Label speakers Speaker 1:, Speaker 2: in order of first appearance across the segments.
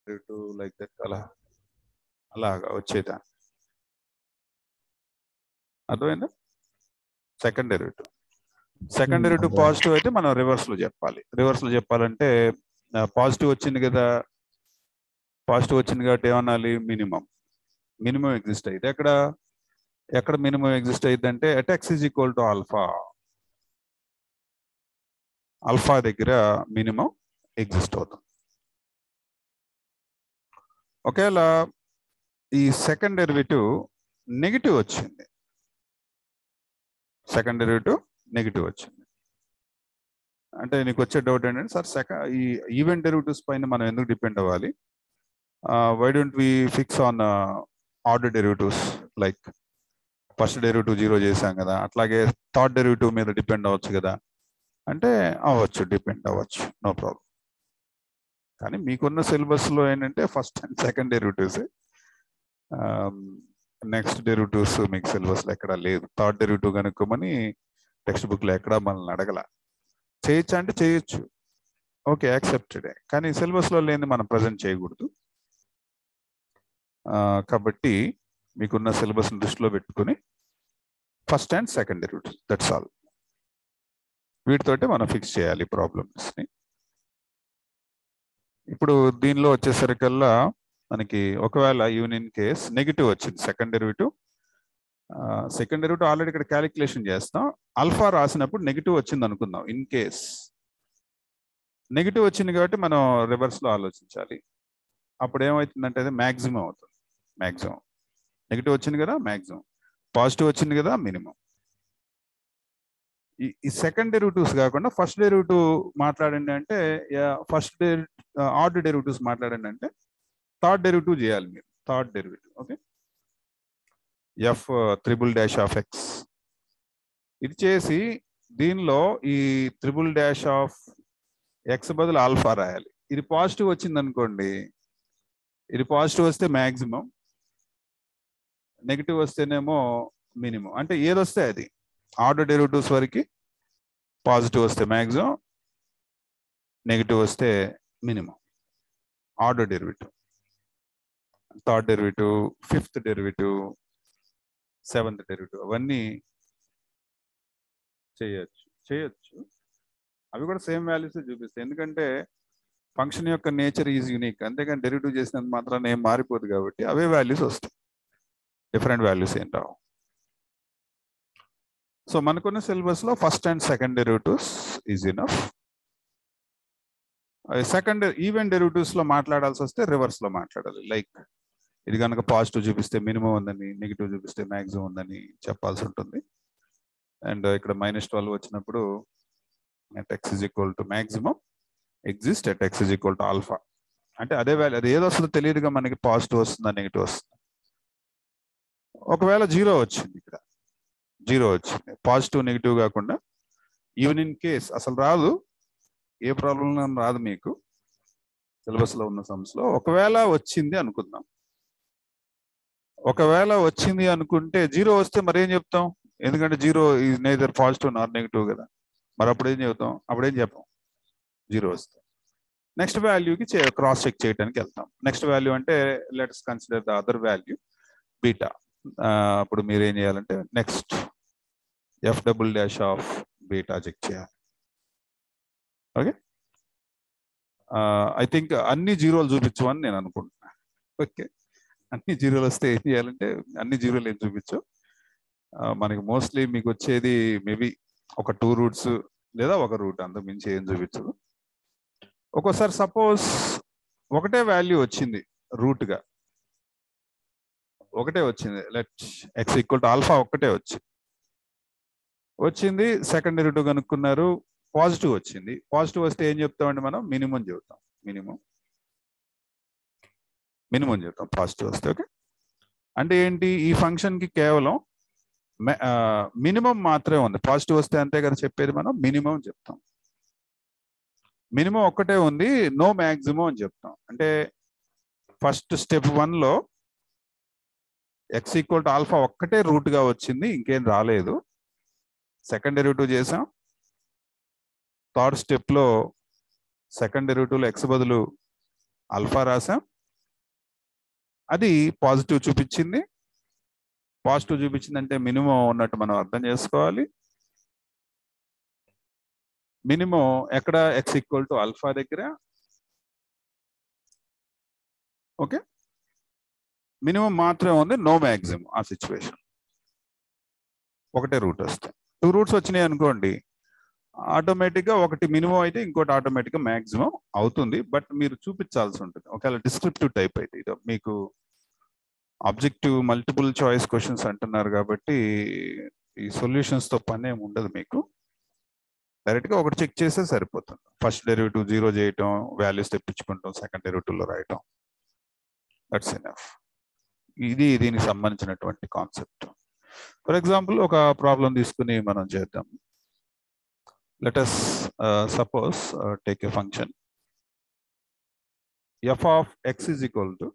Speaker 1: Derivative like that అలా అలాగా వచ్చేదాన్ని అర్థమైందా second derivative second
Speaker 2: Hmm,
Speaker 1: derivative
Speaker 2: అర్థమైంది.
Speaker 1: పాజిటివ్ అయితే మనం రివర్స్ లో చెప్పాలి రివర్స్ లో చెప్పాలంటే పాజిటివ్ వచ్చింది కదా పాజిటివ్ వచ్చింది కాబట్టి ఏమనాలి మినిమం మినిమం ఎగ్జిస్ట్ అయితే ఎక్కడ ఎక్కడ మినిమం ఎగ్జిస్ట్ అయింది అంటే at x is equal to alpha alpha దగ్గర మినిమం ఎగ్జిస్ట్ అవుతుంది ఒకవేళ ఈ సెకండ్ డెరివేటివ్ నెగిటివ్ వచ్చింది సెకండ్ డెరివేటివ్ నెగిటివ్ వచ్చింది అంటే నీకు వచ్చే డౌట్ ఏంటంటే సార్ సెకండ్ ఈ ఈవెంట్ డెరివేటివ్స్ పైన మనం ఎందుకు డిపెండ్ అవ్వాలి why don't we fix on order derivatives like first derivative zero చేశాం కదా అట్లాగే థర్డ్ డెరివేటివ్ మీద డిపెండ్ అవ్వచ్చు కదా అంటే అవ్వచ్చు డిపెండ్ అవ్వచ్చు నో ప్రాబ్లం కానీ మీకున్న సిలబస్లో ఏంటంటే first and second derivatives next derivatives మీకు సిలబస్లో ఎక్కడా లేదు థర్డ్ డెరివేటివ్ కనుక్కోమని టెక్స్ట్ బుక్లో ఎక్కడా మనల్ని అడగల చేయొచ్చా అంటే చేయొచ్చు ఓకే యాక్సెప్టెడ్ కానీ సిలబస్లో లేని మనం ప్రజెంట్ చేయకూడదు ఆ, కాబట్టి మీకున్న సిలబస్ని దృష్టిలో పెట్టుకుని first and second derivative that's all వీటితోటి మనం ఫిక్స్ చేయాలి ప్రాబ్లమ్స్ని ఇప్పుడు దీనిలో వచ్చేసరికల్లా మనకి ఒకవేళ యూనియన్ కేస్ నెగిటివ్ వచ్చింది second derivative second derivative already ఇక్కడ క్యాలిక్యులేషన్ చేస్తాం ఆల్ఫా రాసినప్పుడు నెగిటివ్ వచ్చింది అనుకుందాం ఇన్ కేస్ నెగిటివ్ వచ్చింది కాబట్టి మనం రివర్స్ లో ఆలోచించాలి అప్పుడు ఏమవుతుందంటే అది మ్యాక్సిమం అవుతుంది మ్యాక్సిమం నెగిటివ్ వచ్చింది కదా మ్యాక్సిమం పాజిటివ్ వచ్చింది కదా మినిమం ఈ ఈ సెకండ్ డెరివేటివ్స్ కాకుండా ఫస్ట్ డెరివేటివ్ మాట్లాడండి అంటే ఫస్ట్ ఆర్డ్ డెరివేటివ్స్ మాట్లాడండి అంటే థర్డ్ డెరివేటివ్ చేయాలి మీరు third derivative okay f triple dash of x ఇది చేసి దీనిలో ఈ త్రిబుల్ డాష్ ఆఫ్ ఎక్స్ బదులు ఆల్ఫా రాయాలి ఇది పాజిటివ్ వచ్చింది అనుకోండి ఇది పాజిటివ్ వస్తే మ్యాక్సిమం నెగిటివ్ వస్తేనేమో మినిమం అంటే ఏది వస్తే అది ఆర్డర్ డెరివేటివ్స్ వరకు పాజిటివ్ వస్తే మ్యాక్సిమం నెగిటివ్ వస్తే minimum order derivative third derivative fifth derivative seventh derivative అవన్నీ చేయొచ్చు చేయొచ్చు అవి కూడా సేమ్ వాల్యూస్ చూపిస్తాయి ఎందుకంటే ఫంక్షన్ యొక్క నేచర్ ఈజ్ యూనిక్ అంతేగాని డెరివేటివ్ చేసినంత మాత్రాన ఏం మారిపోదు కాబట్టి అవే వాల్యూస్ వస్తాయి డిఫరెంట్ వాల్యూస్ ఏం రావు సో మనకున్న సిలబస్ లో first and second derivatives is enough second event derivatives లో మాట్లాడాల్సి వస్తే రివర్స్ లో మాట్లాడాలి లైక్ ఇది కనుక పాజిటివ్ చూపిస్తే మినిమం ఉందని నెగిటివ్ చూపిస్తే మ్యాక్సిమం ఉందని చెప్పాల్సి ఉంటుంది అండ్ ఇక్కడ మైనస్ ట్వెల్వ్ వచ్చినప్పుడు at x is equal to maximum exist at x is equal to alpha అంటే అదే వాల్యూ అది ఏదో వస్తుందో తెలియదుగా మనకి పాజిటివ్ వస్తుందా నెగిటివ్ వస్తుందా ఒకవేళ జీరో వచ్చింది ఇక్కడ జీరో వచ్చింది పాజిటివ్ నెగిటివ్ కాకుండా ఈవెన్ ఇన్ కేస్ అసలు రాదు ఏ ప్రాబ్లం రాదు మీకు సిలబస్ లో ఉన్న సమ్స్ లో ఒకవేళ వచ్చింది అనుకుందాం ఒకవేళ వచ్చింది అనుకుంటే జీరో వస్తే మరి ఏం చెప్తాం ఎందుకంటే zero is neither positive nor negative కదా మరి అప్పుడు ఏం చెబుతాం అప్పుడు ఏం చెప్పాం జీరో వస్తే నెక్స్ట్ వాల్యూకి క్రాస్ చెక్ చేయడానికి వెళ్తాం నెక్స్ట్ వాల్యూ అంటే let's consider the other value beta అప్పుడు మీరు ఏం చేయాలంటే next f double dash of beta check చేయాలి ఓకే ఐ థింక్ అన్ని జీరోలు చూపించమని నేను అనుకుంటున్నా ఓకే అన్ని జీరోలు వస్తే ఏం చేయాలంటే అన్ని జీరోలు ఏం చూపించు ఆ, మనకి మోస్ట్లీ మీకు వచ్చేది మేబీ ఒక టూ రూట్స్ లేదా ఒక రూట్ అంతకు మించి ఏం చూపించదు ఒక్కోసారి సపోజ్ ఒకటే వాల్యూ వచ్చింది రూట్ గా ఒకటే వచ్చింది let x equal to alpha ఒక్కటే వచ్చింది వచ్చింది సెకండ్ డెరివేటివ్ కనుక్కున్నారు పాజిటివ్ వచ్చింది పాజిటివ్ వస్తే ఏం చెప్తామండి మనం మినిమం చెబుతాం మినిమం మినిమం చెప్తాం పాజిటివ్ వస్తే ఓకే అంటే ఏంటి ఈ ఫంక్షన్ కి కేవలం మినిమం మాత్రమే ఉంది పాజిటివ్ వస్తే అంతే కదా చెప్పేది మనం మినిమం చెప్తాం మినిమం ఒక్కటే ఉంది నో మ్యాక్సిమం అని చెప్తాం అంటే ఫస్ట్ స్టెప్ వన్ లో ఎక్స్ ఈక్వల్ టు ఆల్ఫా ఒక్కటే రూట్ గా వచ్చింది ఇంకేం రాలేదు సెకండ్ డెరివేటివ్ చేసాం థర్డ్ స్టెప్ లో సెకండ్ డెరివేటివ్ లో ఎక్స్ బదులు ఆల్ఫా రాసాం అది పాజిటివ్ చూపించింది పాజిటివ్ చూపించిందంటే మినిమం ఉన్నట్టు మనం అర్థం చేసుకోవాలి మినిమం ఎక్కడ ఎక్స్ ఈక్వల్ టు అల్ఫా దగ్గర ఓకే మినిమం మాత్రమే ఉంది నో మ్యాక్సిమం ఆ సిచ్యువేషన్ ఒకటే రూట్ వస్తాయి టూ రూట్స్ వచ్చినాయి అనుకోండి ఆటోమేటిక్గా ఒకటి మినిమం అయితే ఇంకోటి ఆటోమేటిక్గా మ్యాక్సిమం అవుతుంది బట్ మీరు చూపించాల్సి ఉంటుంది ఒకవేళ డిస్క్రిప్టివ్ టైప్ అయితే ఇది మీకు ఆబ్జెక్టివ్ మల్టిపుల్ చాయిస్ క్వశ్చన్స్ అంటున్నారు కాబట్టి ఈ solutions తో పని ఏమి ఉండదు మీకు Direct గా ఒకటి చెక్ చేస్తే సరిపోతుంది ఫస్ట్ డెరివేటివ్ జీరో చేయటం వాల్యూస్ తెప్పించుకుంటాం సెకండ్ లో రాయటం దట్స్ ఎనఫ్ ఇది దీనికి సంబంధించినటువంటి కాన్సెప్ట్ ఫర్ ఎగ్జాంపుల్ ఒక ప్రాబ్లం తీసుకుని మనం చేద్దాం let us uh, suppose uh, take a function f of x is equal to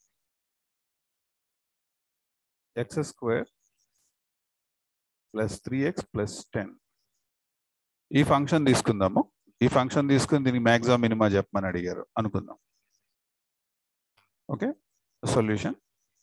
Speaker 1: x square plus 3x plus 10 ఈ ఫంక్షన్ తీసుకుందాము ఈ ఫంక్షన్ తీసుకుని దీనికి మ్యాక్సిమం మినిమా చెప్పమని అడిగారు అనుకుందాం ఓకే సొల్యూషన్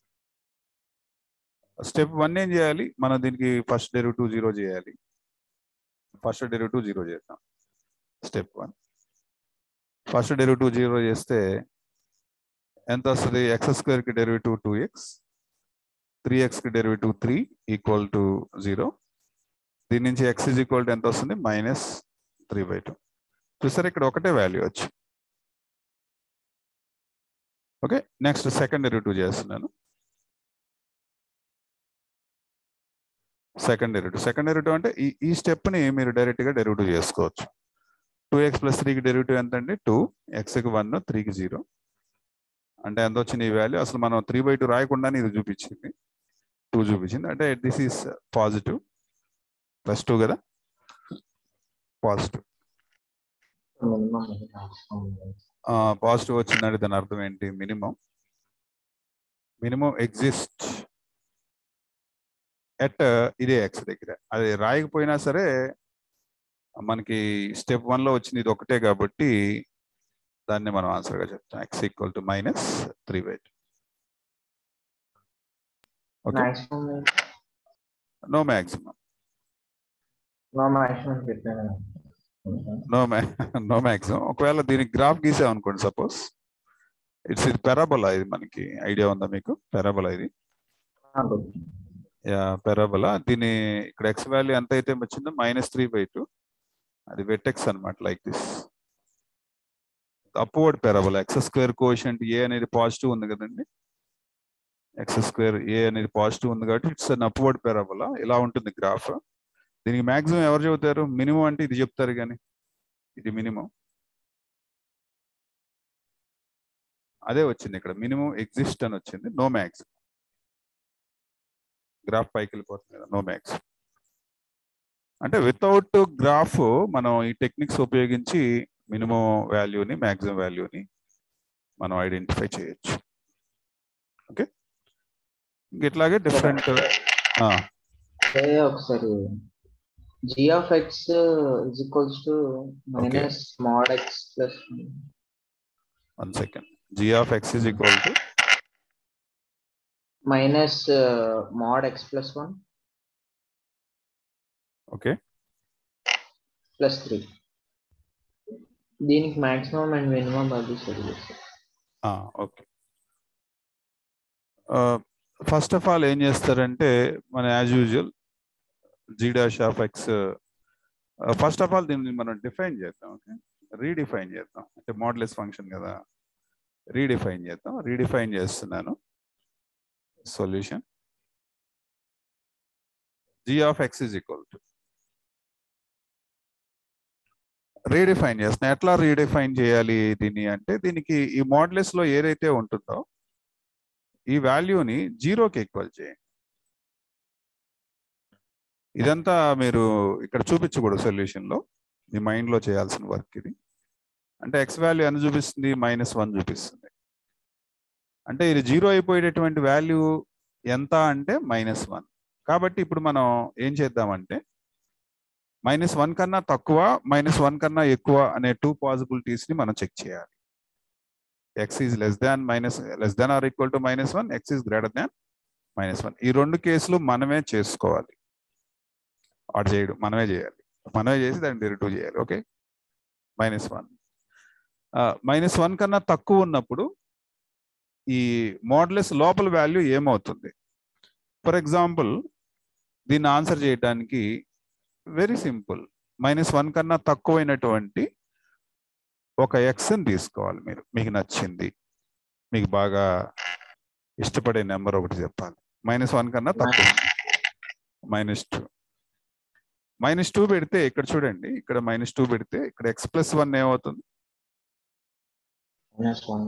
Speaker 1: స్టెప్ వన్ ఏం చేయాలి మనం దీనికి ఫస్ట్ డెరివేటివ్ జీరో చేయాలి ఫస్ట్ డెరివేటివ్ జీరో చేద్దాం step one first derivative zero చేస్తే ఎంత వస్తుంది ఎక్స్ స్క్వేర్కి డెరివేటివ్ టూ ఎక్స్ త్రీ ఎక్స్కి derivative three equal to zero దీని నుంచి ఎక్స్ ఇజ్ ఈక్వల్ టు ఎంత వస్తుంది మైనస్ త్రీ బై టూ చూసారు ఇక్కడ ఒకటే వాల్యూ వచ్చి ఓకే నెక్స్ట్ సెకండ్ డెరివేటివ్ చేస్తున్నాను సెకండ్ డెరివేటివ్ సెకండ్ డెరివేటివ్ అంటే ఈ ఈ స్టెప్ని మీరు డైరెక్ట్గా డెరివేటివ్ చేసుకోవచ్చు టూ ఎక్స్ ప్లస్ త్రీకి డెరివేటివ్ ఎంత అండి టూ ఎక్స్కి వన్ త్రీకి జీరో అంటే ఎంత వచ్చింది ఈ వాల్యూ అసలు మనం త్రీ బై టూ రాయకుండానే ఇది చూపించింది టూ చూపించింది అంటే this is positive plus two కదా పాజిటివ్
Speaker 2: మినిమం అవసరం లేదు.
Speaker 1: పాజిటివ్ వచ్చిందంటే దాని అర్థం ఏంటి మినిమం మినిమం ఎగ్జిస్ట్ ఎట్ ఇదే ఎక్స్ దగ్గర అది రాయకపోయినా సరే మనకి స్టెప్ లో వచ్చింది ఇది ఒకటే కాబట్టి దాన్ని మనం ఆన్సర్గా చెప్తాం x equal to minus three by okay
Speaker 2: Maximum లేదు.
Speaker 1: నో మ్యాక్సిమం
Speaker 2: No maximum పెట్టాను.
Speaker 1: నో మ్యా నో మ్యాక్సిమం ఒకవేళ దీనికి గ్రాఫ్ గీసాం అనుకోండి సపోజ్ ఇట్స్ ఇది పెరాబోలా ఇది మనకి ఐడియా ఉందా మీకు పెరాబోలా ఇది
Speaker 2: ఆ, good.
Speaker 1: పెరాబోలా దీని ఇక్కడ ఎక్స్ వాల్యూ ఎంత అయితే వచ్చిందో మైనస్ త్రీ బై టూ అది వెట్టెక్స్ అనమాట like this upward parabola x square quotient a అనేది పాజిటివ్ ఉంది కదండి ఎక్స్ స్క్వేర్ ఏ అనేది పాజిటివ్ ఉంది కాబట్టి ఇట్స్ అన్ అప్వర్డ్ పెరాబోలా ఇలా ఉంటుంది గ్రాఫ్ దీనికి మాక్సిమం ఎవరు చెబుతారు మినిమం అంటే ఇది చెప్తారు కానీ ఇది మినిమం అదే వచ్చింది ఇక్కడ మినిమం ఎగ్జిస్ట్ అని వచ్చింది నో మ్యాక్స్ గ్రాఫ్ పైకి వెళ్ళిపోతుంది కదా నో మ్యాక్స్ అంటే వితౌట్ గ్రాఫ్ మనం ఈ టెక్నిక్స్ ఉపయోగించి మినిమం వాల్యూని మ్యాక్సిమం వాల్యూని మనం ఐడెంటిఫై చేయొచ్చు ఓకే ఇట్లాగే డిఫరెంట్
Speaker 2: అదే ఒకసారి g of x is equals to minus mod x plus
Speaker 1: one second g of x is equal to
Speaker 2: minus uh, mod x plus 1
Speaker 1: okay
Speaker 2: plus 3 దీనికి maximum and minimum అది సరి
Speaker 1: okay first of all ఏం చేస్తారంటే మన as usual g dash of x first of all దీన్ని మనం define చేద్దాం okay redefine చేద్దాం అంటే మోడలెస్ ఫంక్షన్ కదా రీడిఫైన్ చేద్దాం రీడిఫైన్ చేస్తున్నాను solution g of x is equal to redefine చేస్తున్నా ఎట్లా రీడిఫైన్ చేయాలి దీన్ని అంటే దీనికి ఈ మోడలెస్ లో ఏదైతే ఉంటుందో ఈ వాల్యూని జీరోకి ఈక్వల్ చేయండి ఇదంతా మీరు ఇక్కడ చూపించకూడదు సొల్యూషన్ లో మీ మైండ్ లో చేయాల్సిన వర్క్ ఇది అంటే ఎక్స్ వాల్యూ ఎంత చూపిస్తుంది మైనస్ వన్ చూపిస్తుంది అంటే ఇది జీరో అయిపోయేటటువంటి వాల్యూ ఎంత అంటే మైనస్ వన్ కాబట్టి ఇప్పుడు మనం ఏం చేద్దామంటే మైనస్ వన్ కన్నా తక్కువ మైనస్ వన్ కన్నా ఎక్కువ అనే టూ పాసిబిలిటీస్ ని మనం చెక్ చేయాలి x is less than minus less than or equal to minus one x is greater than minus one ఈ రెండు కేసులు మనమే చేసుకోవాలి వాడు చేయడు మనమే చేయాలి మనమే చేసి దాన్ని డెరిటివ్ చేయాలి okay minus one minus one కన్నా తక్కువ ఉన్నప్పుడు ఈ మోడలెస్ లోపల వాల్యూ ఏమవుతుంది ఫర్ ఎగ్జాంపుల్ దీన్ని ఆన్సర్ చేయడానికి వెరీ సింపుల్ మైనస్ వన్ కన్నా తక్కువైనటువంటి ఒక ఎక్స్ని తీసుకోవాలి మీరు మీకు నచ్చింది మీకు బాగా ఇష్టపడే నెంబర్ ఒకటి చెప్పాలి మైనస్ వన్ కన్నా తక్కువ మైనస్ టూ మైనస్ టూ పెడితే ఇక్కడ చూడండి ఇక్కడ మైనస్ టూ పెడితే ఇక్కడ ఎక్స్ ప్లస్ వన్ ఏమవుతుంది
Speaker 2: మైనస్ వన్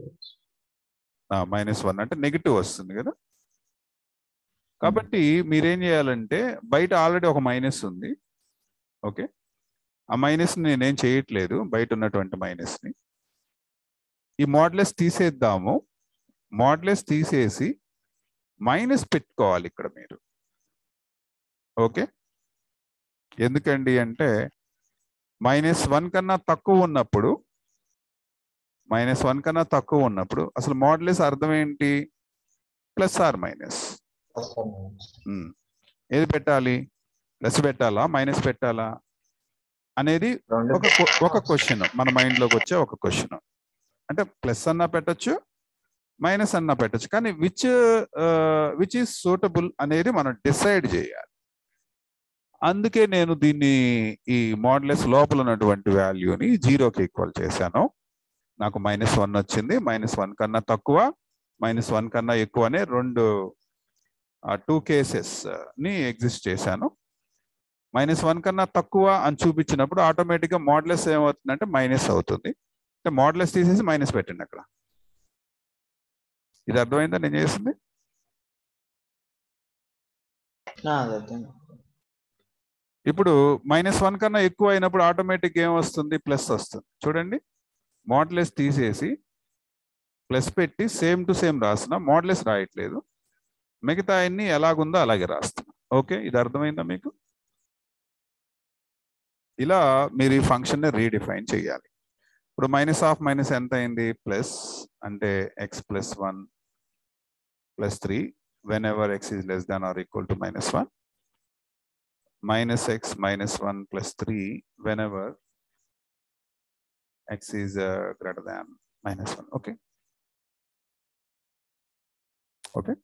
Speaker 1: మైనస్ వన్ అంటే నెగిటివ్ వస్తుంది కదా కాబట్టి మీరేం చేయాలంటే బయట ఆల్రెడీ ఒక మైనస్ ఉంది ఓకే ఆ మైనస్ నేనేం చేయట్లేదు బయట ఉన్నటువంటి మైనస్ ని ఈ మోడ్లెస్ తీసేద్దాము మోడ్లెస్ తీసేసి మైనస్ పెట్టుకోవాలి ఇక్కడ మీరు ఓకే ఎందుకండి అంటే మైనస్ వన్ కన్నా తక్కువ ఉన్నప్పుడు మైనస్ వన్ కన్నా తక్కువ ఉన్నప్పుడు అసలు మోడ్లెస్ అర్థం ఏంటి ప్లస్ ఆర్ మైనస్ ఉమ్. ఏది పెట్టాలి ప్లస్ పెట్టాలా మైనస్ పెట్టాలా అనేది
Speaker 2: రెండు
Speaker 1: ఒక క్వ- ఒక క్వశ్చన్ మన మైండ్ లోకి వచ్చే ఒక క్వశ్చన్ అంటే ప్లస్ అన్నా పెట్టొచ్చు మైనస్ అన్నా పెట్టొచ్చు కానీ విచ్ విచ్ ఈస్ సూటబుల్ అనేది మనం డిసైడ్ చేయాలి అందుకే నేను దీన్ని ఈ మోడలెస్ లోపల ఉన్నటువంటి వాల్యూని జీరోకి ఈక్వల్ చేశాను నాకు మైనస్ వన్ వచ్చింది మైనస్ వన్ కన్నా తక్కువ మైనస్ వన్ కన్నా ఎక్కువ అనే రెండు టూ కేసెస్ ని ఎగ్జిస్ట్ చేశాను మైనస్ వన్ కన్నా తక్కువ అని చూపించినప్పుడు ఆటోమేటిక్గా మోడ్లెస్ ఏమవుతుందంటే మైనస్ అవుతుంది అంటే మోడ్లెస్ తీసేసి మైనస్ పెట్టండి అక్కడ ఇది అర్థమైందా నేను చేసింది
Speaker 2: అదే
Speaker 1: ఇప్పుడు మైనస్ వన్ కన్నా ఎక్కువ అయినప్పుడు ఆటోమేటిక్ ఏం వస్తుంది ప్లస్ వస్తుంది చూడండి మోడ్లెస్ తీసేసి ప్లస్ పెట్టి సేమ్ టు సేమ్ రాసిన మోడ్లెస్ రాయట్లేదు మిగతా అన్ని ఎలాగుందో అలాగే రాస్తున్నా ఓకే ఇది అర్థమైందా మీకు ఇలా మీరు ఈ ఫంక్షన్ని రీడిఫైన్ చేయాలి ఇప్పుడు మైనస్ ఆఫ్ మైనస్ ఎంత అయింది ప్లస్ అంటే x plus one plus three whenever x is less than or equal to minus one minus x minus 1 plus 3 whenever x is uh, greater than minus 1 okay okay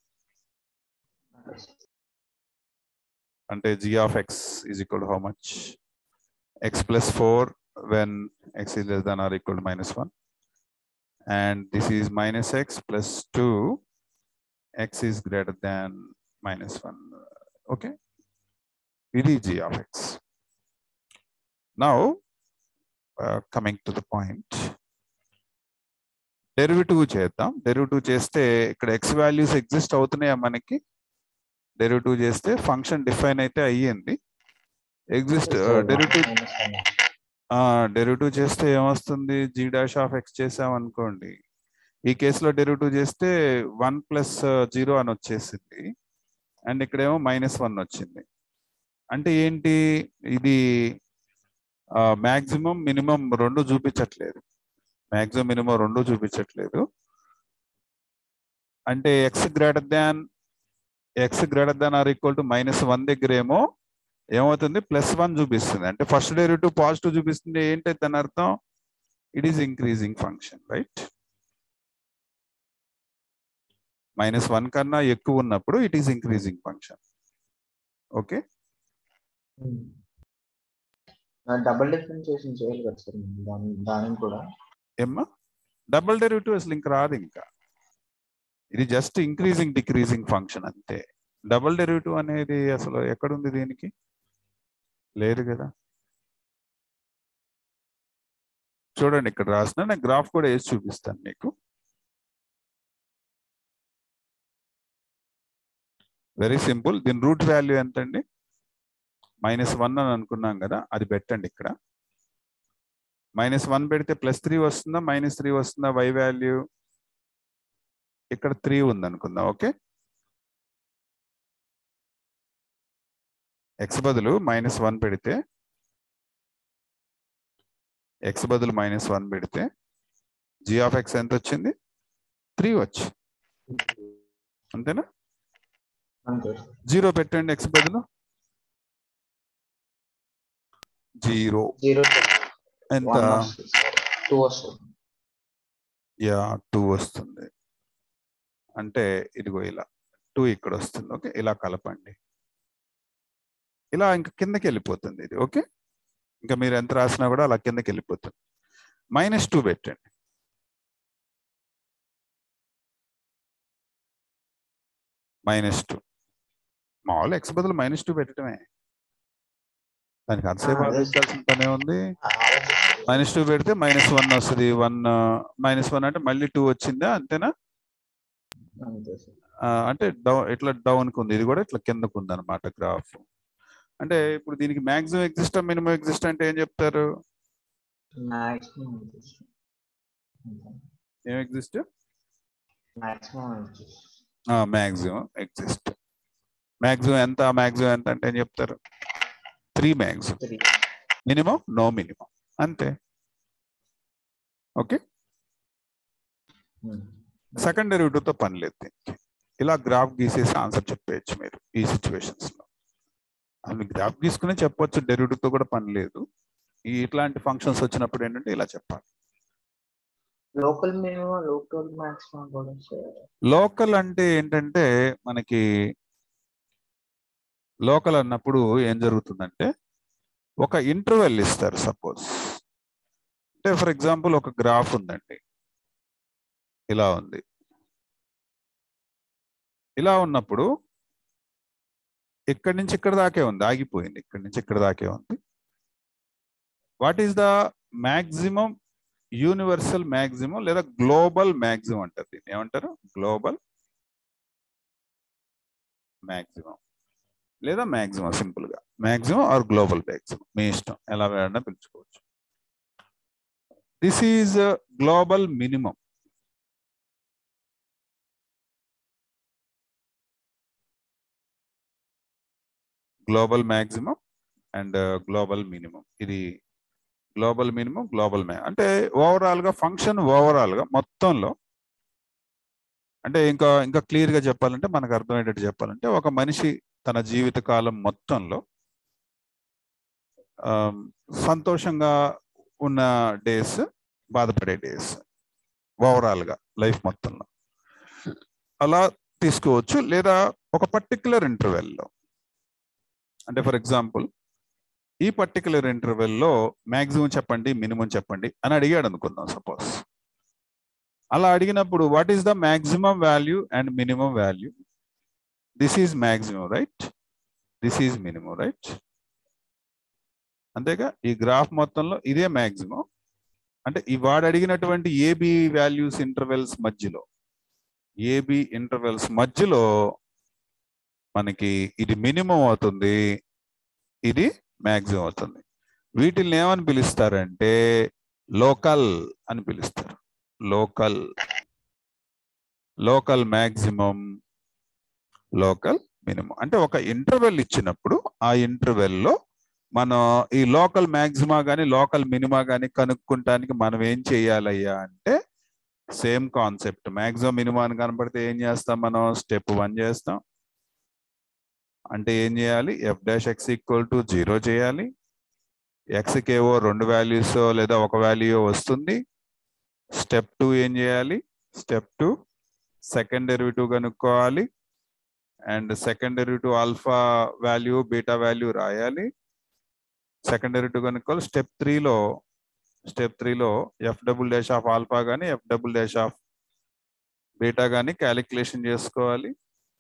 Speaker 1: ante g of x is equal to how much x plus 4 when x is less than or equal to minus 1 and this is minus x plus 2 x is greater than minus 1 okay ఇది g of x. Now, uh, coming to the point, derivative చేద్దాం derivative చేస్తే ఇక్కడ X values exist అవుతున్నాయా మనకి derivative చేస్తే function define అయితే అయ్యింది exist derivative derivative చేస్తే ఏమొస్తుంది జీ డాష్ ఆఫ్ ఎక్స్ చేసాం అనుకోండి ఈ కేసులో డెరివేటివ్ చేస్తే వన్ ప్లస్ జీరో అని వచ్చేసింది అండ్ ఇక్కడేమో మైనస్ వన్ వచ్చింది అంటే ఏంటి ఇది మ్యాక్సిమం మినిమం రెండు చూపించట్లేదు మ్యాక్సిమం మినిమం రెండు చూపించట్లేదు అంటే x greater than x greater than or equal to minus one దగ్గర ఏమో ఏమవుతుంది ప్లస్ వన్ చూపిస్తుంది అంటే ఫస్ట్ డెరివేటివ్ పాజిటివ్ చూపిస్తుంది ఏంటి దాని అర్థం it is increasing function right minus one కన్నా ఎక్కువ ఉన్నప్పుడు it is increasing function okay
Speaker 2: double differentiation చేయాలి కదా సార్ మనం దాని దానిని కూడా
Speaker 1: ఏమ్మా డబుల్ డెరివేటివ్ అసలు ఇంకా రాదు ఇంకా ఇది జస్ట్ ఇంక్రీజింగ్ డిక్రీజింగ్ ఫంక్షన్ అంతే డబుల్ డెరివేటివ్ అనేది అసలు ఎక్కడుంది దీనికి లేదు కదా చూడండి ఇక్కడ రాసిన నేను గ్రాఫ్ కూడా వేసి చూపిస్తాను మీకు వెరీ సింపుల్ దీని రూట్ వాల్యూ ఎంత అండి మైనస్ వన్ అని అనుకున్నాం కదా అది పెట్టండి ఇక్కడ మైనస్ వన్ పెడితే ప్లస్ త్రీ వస్తుందా మైనస్ త్రీ వస్తుందా వై వాల్యూ ఇక్కడ త్రీ ఉంది అనుకుందాం ఓకే ఎక్స్ బదులు మైనస్ వన్ పెడితే ఎక్స్ బదులు మైనస్ వన్ పెడితే జీ ఆఫ్ ఎక్స్ ఎంత వచ్చింది త్రీ వచ్చి అంతేనా
Speaker 2: అంతే
Speaker 1: జీరో పెట్టండి ఎక్స్ బదులు జీరో
Speaker 2: జీరో
Speaker 1: ఎంత
Speaker 2: వన్ వస్తుంది టూ వస్తుంది
Speaker 1: యా టూ వస్తుంది అంటే ఇదిగో ఇలా టూ ఇక్కడ వస్తుంది ఓకే ఇలా కలపండి ఇలా ఇంకా కిందకి వెళ్ళిపోతుంది ఇది ఓకే ఇంకా మీరు ఎంత రాసినా కూడా అలా కిందకి వెళ్ళిపోతుంది మైనస్ టూ పెట్టండి మైనస్ టూ మామూలు ఎక్స్ బదులు మైనస్ టూ పెట్టడమే దానికి అంతసేపు
Speaker 2: ఆ, అదే.
Speaker 1: ఆలోచించాల్సిన పనే ఉంది మైనస్ టూ పెడితే మైనస్ వన్ వస్తుంది వన్ మైనస్ వన్ అంటే మళ్ళీ టూ వచ్చిందా అంతేనా
Speaker 2: అంతే సార్
Speaker 1: ఆ, అంటే డౌన్ ఇట్లా డౌన్కి ఉంది ఇది కూడా ఇట్లా కిందకు ఉంది అనమాట గ్రాఫ్ అంటే ఇప్పుడు దీనికి మాక్సిమం ఎగ్జిస్ట్ మినిమం ఎగ్జిస్ట్ అంటే ఏం చెప్తారు
Speaker 2: మాక్సిమం
Speaker 1: ఏం exist
Speaker 2: maximum
Speaker 1: maximum exist maximum ఎంత మాక్సిమం ఎంత అంటే ఏం చెప్తారు three maximum
Speaker 2: three
Speaker 1: minimum no minimum అంతే ఓకే సెకండ్ డెరివేటివ్ తో పని లేదు దీనికి ఇలా గ్రాఫ్ గీసేసి ఆన్సర్ చెప్పేయచ్చు మీరు ఈ సిచ్యువేషన్స్ లో అవి గ్రాఫ్ గీసుకునే చెప్పొచ్చు డెరివేటివ్ తో కూడా పని లేదు ఈ ఇట్లాంటి ఫంక్షన్స్ వచ్చినప్పుడు ఏంటంటే ఇలా చెప్పాలి
Speaker 2: లోకల్ మినిమం లోకల్ మాక్సిమం కూడా సార్
Speaker 1: లోకల్ అంటే ఏంటంటే మనకి లోకల్ అన్నప్పుడు ఏం జరుగుతుందంటే ఒక ఇంటర్వెల్ ఇస్తారు సపోజ్ అంటే ఫర్ ఎగ్జాంపుల్ ఒక గ్రాఫ్ ఉందండి ఇలా ఉంది ఇలా ఉన్నప్పుడు ఇక్కడి నుంచి ఇక్కడ దాకే ఉంది ఆగిపోయింది ఇక్కడి నుంచి ఇక్కడ దాకే ఉంది what is the maximum universal maximum లేదా గ్లోబల్ మ్యాక్సిమం అంటారు దీన్ని ఏమంటారు గ్లోబల్ మ్యాక్సిమం లేదా మ్యాక్సిమం సింపుల్ గా మ్యాక్సిమం ఆర్ గ్లోబల్ మ్యాక్సిమం మీ ఇష్టం ఎలా వేడన్నా పిలుచుకోవచ్చు this is global minimum global maximum and global minimum ఇది గ్లోబల్ మినిమం గ్లోబల్ మ్యా అంటే ఓవరాల్ గా ఫంక్షన్ ఓవరాల్ గా మొత్తంలో అంటే ఇంకా ఇంకా క్లియర్ గా చెప్పాలంటే మనకు అర్థమయ్యేటట్టు చెప్పాలంటే ఒక మనిషి తన జీవిత కాలం మొత్తంలో ఆమ్, సంతోషంగా ఉన్న డేస్ బాధపడే డేస్ ఓవరాల్ గా లైఫ్ మొత్తంలో అలా తీసుకోవచ్చు లేదా ఒక పర్టికులర్ ఇంటర్వెల్లో అంటే ఫర్ ఎగ్జాంపుల్ ఈ పర్టికులర్ ఇంటర్వెల్లో మ్యాక్సిమం చెప్పండి మినిమం చెప్పండి అని అడిగాడు అనుకుందాం సపోజ్ అలా అడిగినప్పుడు what is the maximum value and minimum value this is maximum right this is minimum right అంతేగా ఈ గ్రాఫ్ మొత్తంలో ఇదే మ్యాక్సిమం అంటే ఈ వాడు అడిగినటువంటి ఏబి వాల్యూస్ ఇంటర్వెల్స్ మధ్యలో ఏబి ఇంటర్వెల్స్ మధ్యలో మనకి ఇది మినిమం అవుతుంది ఇది మ్యాక్సిమం అవుతుంది వీటిని ఏమని పిలుస్తారంటే లోకల్ అని పిలుస్తారు local local maximum local minimum అంటే ఒక ఇంటర్వెల్ ఇచ్చినప్పుడు ఆ ఇంటర్వెల్లో మనం ఈ లోకల్ మ్యాక్సిమా కానీ లోకల్ మినిమా కానీ కనుక్కుంటానికి మనం ఏం చేయాలయ్యా అంటే సేమ్ కాన్సెప్ట్ మ్యాక్సిమం మినిమా అని కనపడితే ఏం చేస్తాం మనం స్టెప్ వన్ చేస్తాం అంటే ఏం చేయాలి f dash x equal to zero చేయాలి ఎక్స్కి ఏవో రెండు వాల్యూస్ లేదా ఒక వాల్యూ వస్తుంది స్టెప్ టూ ఏం చేయాలి స్టెప్ టూ సెకండ్ డెరివేటివ్ కనుక్కోవాలి and second derivative alpha value beta value రాయాలి సెకండ్ డెరివేటివ్ కనుక్కోవాలి స్టెప్ త్రీలో స్టెప్ త్రీలో f double dash of alpha కానీ f double dash of beta కానీ క్యాలిక్యులేషన్ చేసుకోవాలి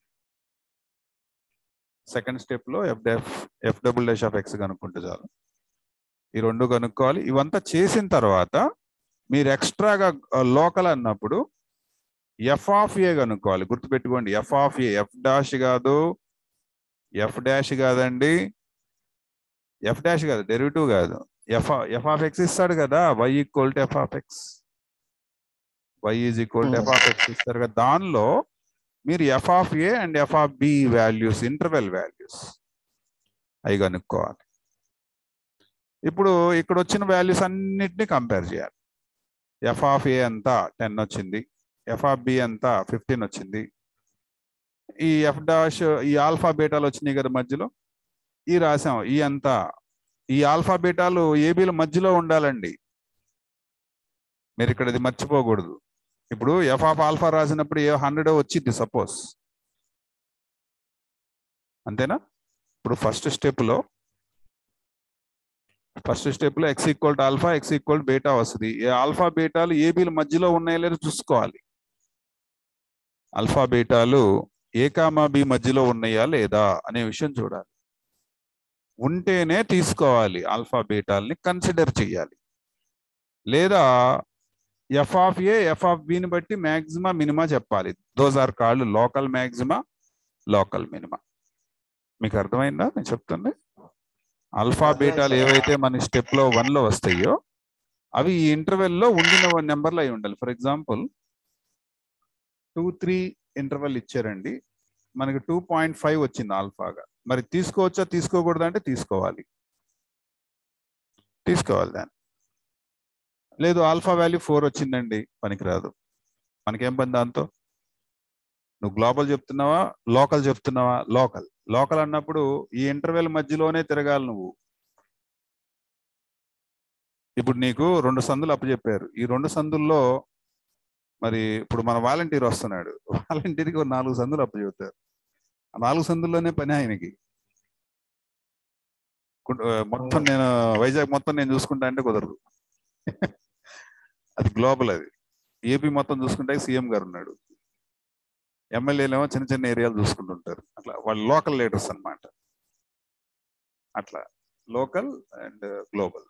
Speaker 1: సెకండ్ స్టెప్ లో ఎఫ్ డెఫ్ f double dash of x కనుక్కుంటే చాలు ఈ రెండు కనుక్కోవాలి ఇవంతా చేసిన తర్వాత మీరు ఎక్స్ట్రాగా లోకల్ అన్నప్పుడు ఎఫ్ ఆఫ్ ఏ కనుక్కోవాలి గుర్తుపెట్టుకోండి f of a f dash కాదు ఎఫ్ డాష్ కాదండి ఎఫ్ డాష్ కాదు డెరివేటివ్ కాదు ఎఫ్ ఎఫ్ ఆఫ్ ఎక్స్ ఇస్తాడు కదా y equal to f of x y is equal to f of x ఇస్తారు కదా దానిలో మీరు f of a and f of b values interval values అవి కనుక్కోవాలి ఇప్పుడు ఇక్కడ వచ్చిన వాల్యూస్ అన్నిటిని కంపేర్ చేయాలి ఎఫ్ ఆఫ్ ఏ ఎంత టెన్ వచ్చింది ఎఫ్ ఆఫ్ బి ఎంత ఫిఫ్టీన్ వచ్చింది ఈ ఎఫ్ డాష్ ఈ ఆల్ఫా బీటాలు వచ్చినాయి కదా మధ్యలో ఈ రాసాం ఈ ఎంత ఈ ఆల్ఫా బీటాలు ఏబీల మధ్యలో ఉండాలండి మీరు ఇక్కడ ఇది మర్చిపోకూడదు ఇప్పుడు ఎఫ్ ఆఫ్ ఆల్ఫా రాసినప్పుడు ఏ హండ్రెడ్ వచ్చింది సపోజ్ అంతేనా ఇప్పుడు ఫస్ట్ స్టెప్లో ఫస్ట్ స్టెప్లో x equal to alpha x equal to వస్తుంది ఈ ఆల్ఫా బీటాలు ఏబీల మధ్యలో ఉన్నాయో లేదో చూసుకోవాలి ఆల్ఫా బీటాలు ఏ కామా బి మధ్యలో ఉన్నాయా లేదా అనే విషయం చూడాలి ఉంటేనే తీసుకోవాలి ఆల్ఫా బీటాల్ని కన్సిడర్ చేయాలి లేదా f of a f of బిని బట్టి మ్యాక్సిమా మినిమా చెప్పాలి those are called local maxima local minima మీకు అర్థమైందా నేను చెప్తుంది ఆల్ఫా బీటాలు ఏవైతే మన స్టెప్ లో వన్ లో వస్తాయో అవి ఈ ఇంటర్వెల్ లో ఉండిన నెంబర్లు అయి ఉండాలి for example two three interval ఇచ్చారండి మనకి టూ పాయింట్ ఫైవ్ వచ్చింది ఆల్ఫాగా మరి తీసుకోవచ్చా తీసుకోకూడదా అంటే తీసుకోవాలి తీసుకోవాలి దాన్ని లేదు ఆల్ఫా వాల్యూ ఫోర్ వచ్చిందండి పనికిరాదు మనకేం పని దాంతో నువ్వు గ్లోబల్ చెప్తున్నావా లోకల్ చెప్తున్నావా లోకల్ లోకల్ అన్నప్పుడు ఈ ఇంటర్వెల్ మధ్యలోనే తిరగాలి నువ్వు ఇప్పుడు నీకు రెండు సందులు అప్పచెప్పారు ఈ రెండు సందుల్లో మరి ఇప్పుడు మన వాలంటీర్ వస్తున్నాడు వాలంటీర్కి ఒక నాలుగు సందులు అప్పచెప్తారు ఆ నాలుగు సందుల్లోనే పని ఆయనకి కు- ఆ, మొత్తం నేను వైజాగ్ మొత్తం నేను చూసుకుంటా అంటే కుదరదు అది గ్లోబల్ అది ఏపీ మొత్తం చూసుకుంటే సీఎం గారు ఉన్నాడు ఎమ్మెల్యేలేమో చిన్న చిన్న ఏరియాలు చూసుకుంటుంటారు అట్లా వాళ్ళు లోకల్ లీడర్స్ అన్నమాట అట్లా లోకల్ అండ్ గ్లోబల్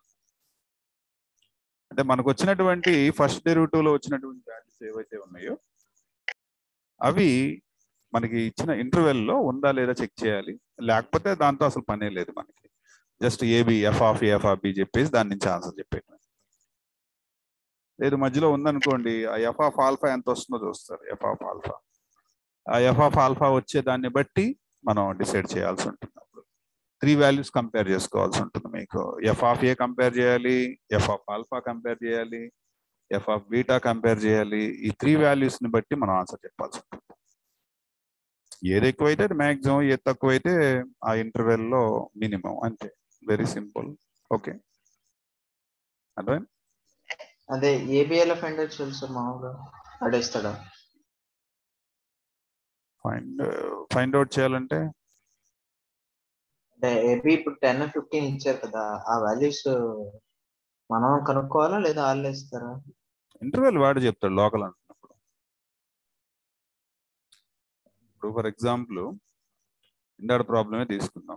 Speaker 1: అంటే మనకు వచ్చినటువంటి ఫస్ట్ డెరివేటివ్ లో వచ్చినటువంటి వాల్యూస్ ఏవైతే ఉన్నాయో అవి మనకి ఇచ్చిన ఇంటర్వెల్ లో ఉందా లేదా చెక్ చేయాలి లేకపోతే దాంతో అసలు పనే లేదు మనకి just AB f of f of b చెప్పేసి దాని నుంచి ఆన్సర్ చెప్పేయడం లేదు మధ్యలో ఉందనుకోండి ఆ ఎఫ్ ఆఫ్ ఆల్ఫా ఎంత వస్తుందో చూస్తారు ఎఫ్ ఆఫ్ ఆల్ఫా ఆ ఎఫ్ ఆఫ్ ఆల్ఫా వచ్చే దాన్ని బట్టి మనం డిసైడ్ చేయాల్సి ఉంటుంది అప్పుడు త్రీ వాల్యూస్ కంపేర్ చేసుకోవాల్సి ఉంటుంది మీకు ఎఫ్ ఆఫ్ ఏ కంపేర్ చేయాలి ఎఫ్ ఆఫ్ ఆల్ఫా కంపేర్ చేయాలి ఎఫ్ ఆఫ్ బీటా కంపేర్ చేయాలి ఈ త్రీ వాల్యూస్ ని బట్టి మనం ఆన్సర్ చెప్పాల్సి ఉంటుంది ఏది ఎక్కువైతే అది మ్యాక్సిమం ఏది తక్కువైతే ఆ ఇంటర్వెల్ లో మినిమం అంతే వెరీ సింపుల్ ఓకే అర్థమైంది
Speaker 2: అదే ఏబిఎల్ ఫైండ్ అవుట్ చేయాలి సార్ మామూలుగా అడేస్తాడా
Speaker 1: ఫైండ్ ఫైండ్ అవుట్ చేయాలంటే
Speaker 2: అంటే ఏబి ఇప్పుడు టెన్ ఫిఫ్టీన్ ఇచ్చారు కదా ఆ వాల్యూస్ మనం కనుక్కోవాలా లేదా వాళ్ళు ఇస్తారా
Speaker 1: ఇంటర్వెల్ వాడు చెప్తాడు లోకల్ అంటున్నప్పుడు ఇప్పుడు ఫర్ ఎగ్జాంపుల్ ఇందాడ ప్రాబ్లమే తీసుకుందాం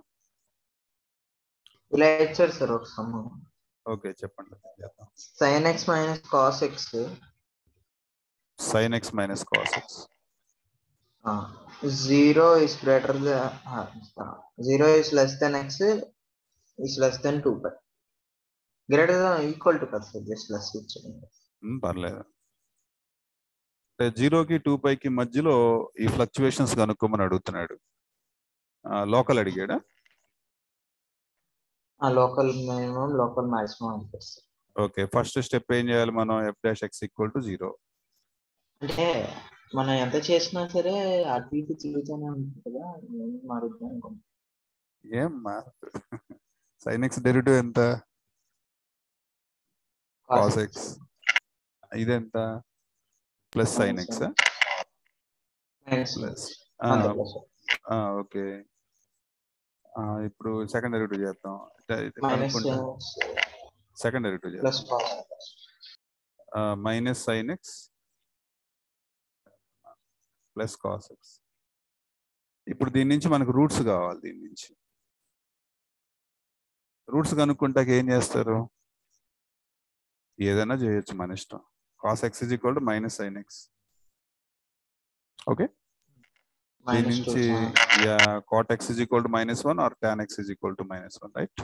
Speaker 2: ఇలా ఇచ్చారు సార్ ఒక సమ్
Speaker 1: ఓకే చెప్పండి చేద్దాం
Speaker 2: sine x minus cos x
Speaker 1: sine x minus cos x
Speaker 2: zero is greater zero is less than x is less than two pi greater than equal to కదా sir just less ఇచ్చారు
Speaker 1: పర్లేదు అంటే జీరోకి two పైకి మధ్యలో ఈ fluctuations కనుక్కోమని అడుగుతున్నాడు local అడిగాడా
Speaker 2: ఆ లోకల్ మినిమం లోకల్ మాక్సిమం అంటారు సార్
Speaker 1: ఓకే ఫస్ట్ స్టెప్ ఏం చేయాలి మనం f dash x equal to zero
Speaker 2: అంటే మనం ఎంత చేసినా సరే అటు ఇటు తిరుగుతూనే ఉంటుంది కదా ఏం మారుద్దాం అనుకుంటున్నాం
Speaker 1: ఏం సైన్ ఎక్స్ డెరివేటివ్ ఎంత కాస్ ఎక్స్ ఇదెంత plus sine x
Speaker 2: minus
Speaker 1: plus
Speaker 2: అంతే కదా సార్
Speaker 1: ఓకే ఇప్పుడు సెకండ్ డెరివేటివ్ చేద్దాం
Speaker 2: మైనస్
Speaker 1: సెకండ్ డెరివేటివ్
Speaker 2: ప్లస్
Speaker 1: చేద్దాం
Speaker 2: cos
Speaker 1: minus sine x plus cos x ఇప్పుడు దీని నుంచి మనకు రూట్స్ కావాలి దీని నుంచి రూట్స్ కనుక్కుంటాక ఏం చేస్తారు ఏదైనా చేయొచ్చు మన ఇష్టం cos x is equal to minus sine x okay దీని
Speaker 2: మైనస్ టూ
Speaker 1: నుంచి yeah cot x is equal to minus one or tan x is equal to minus one right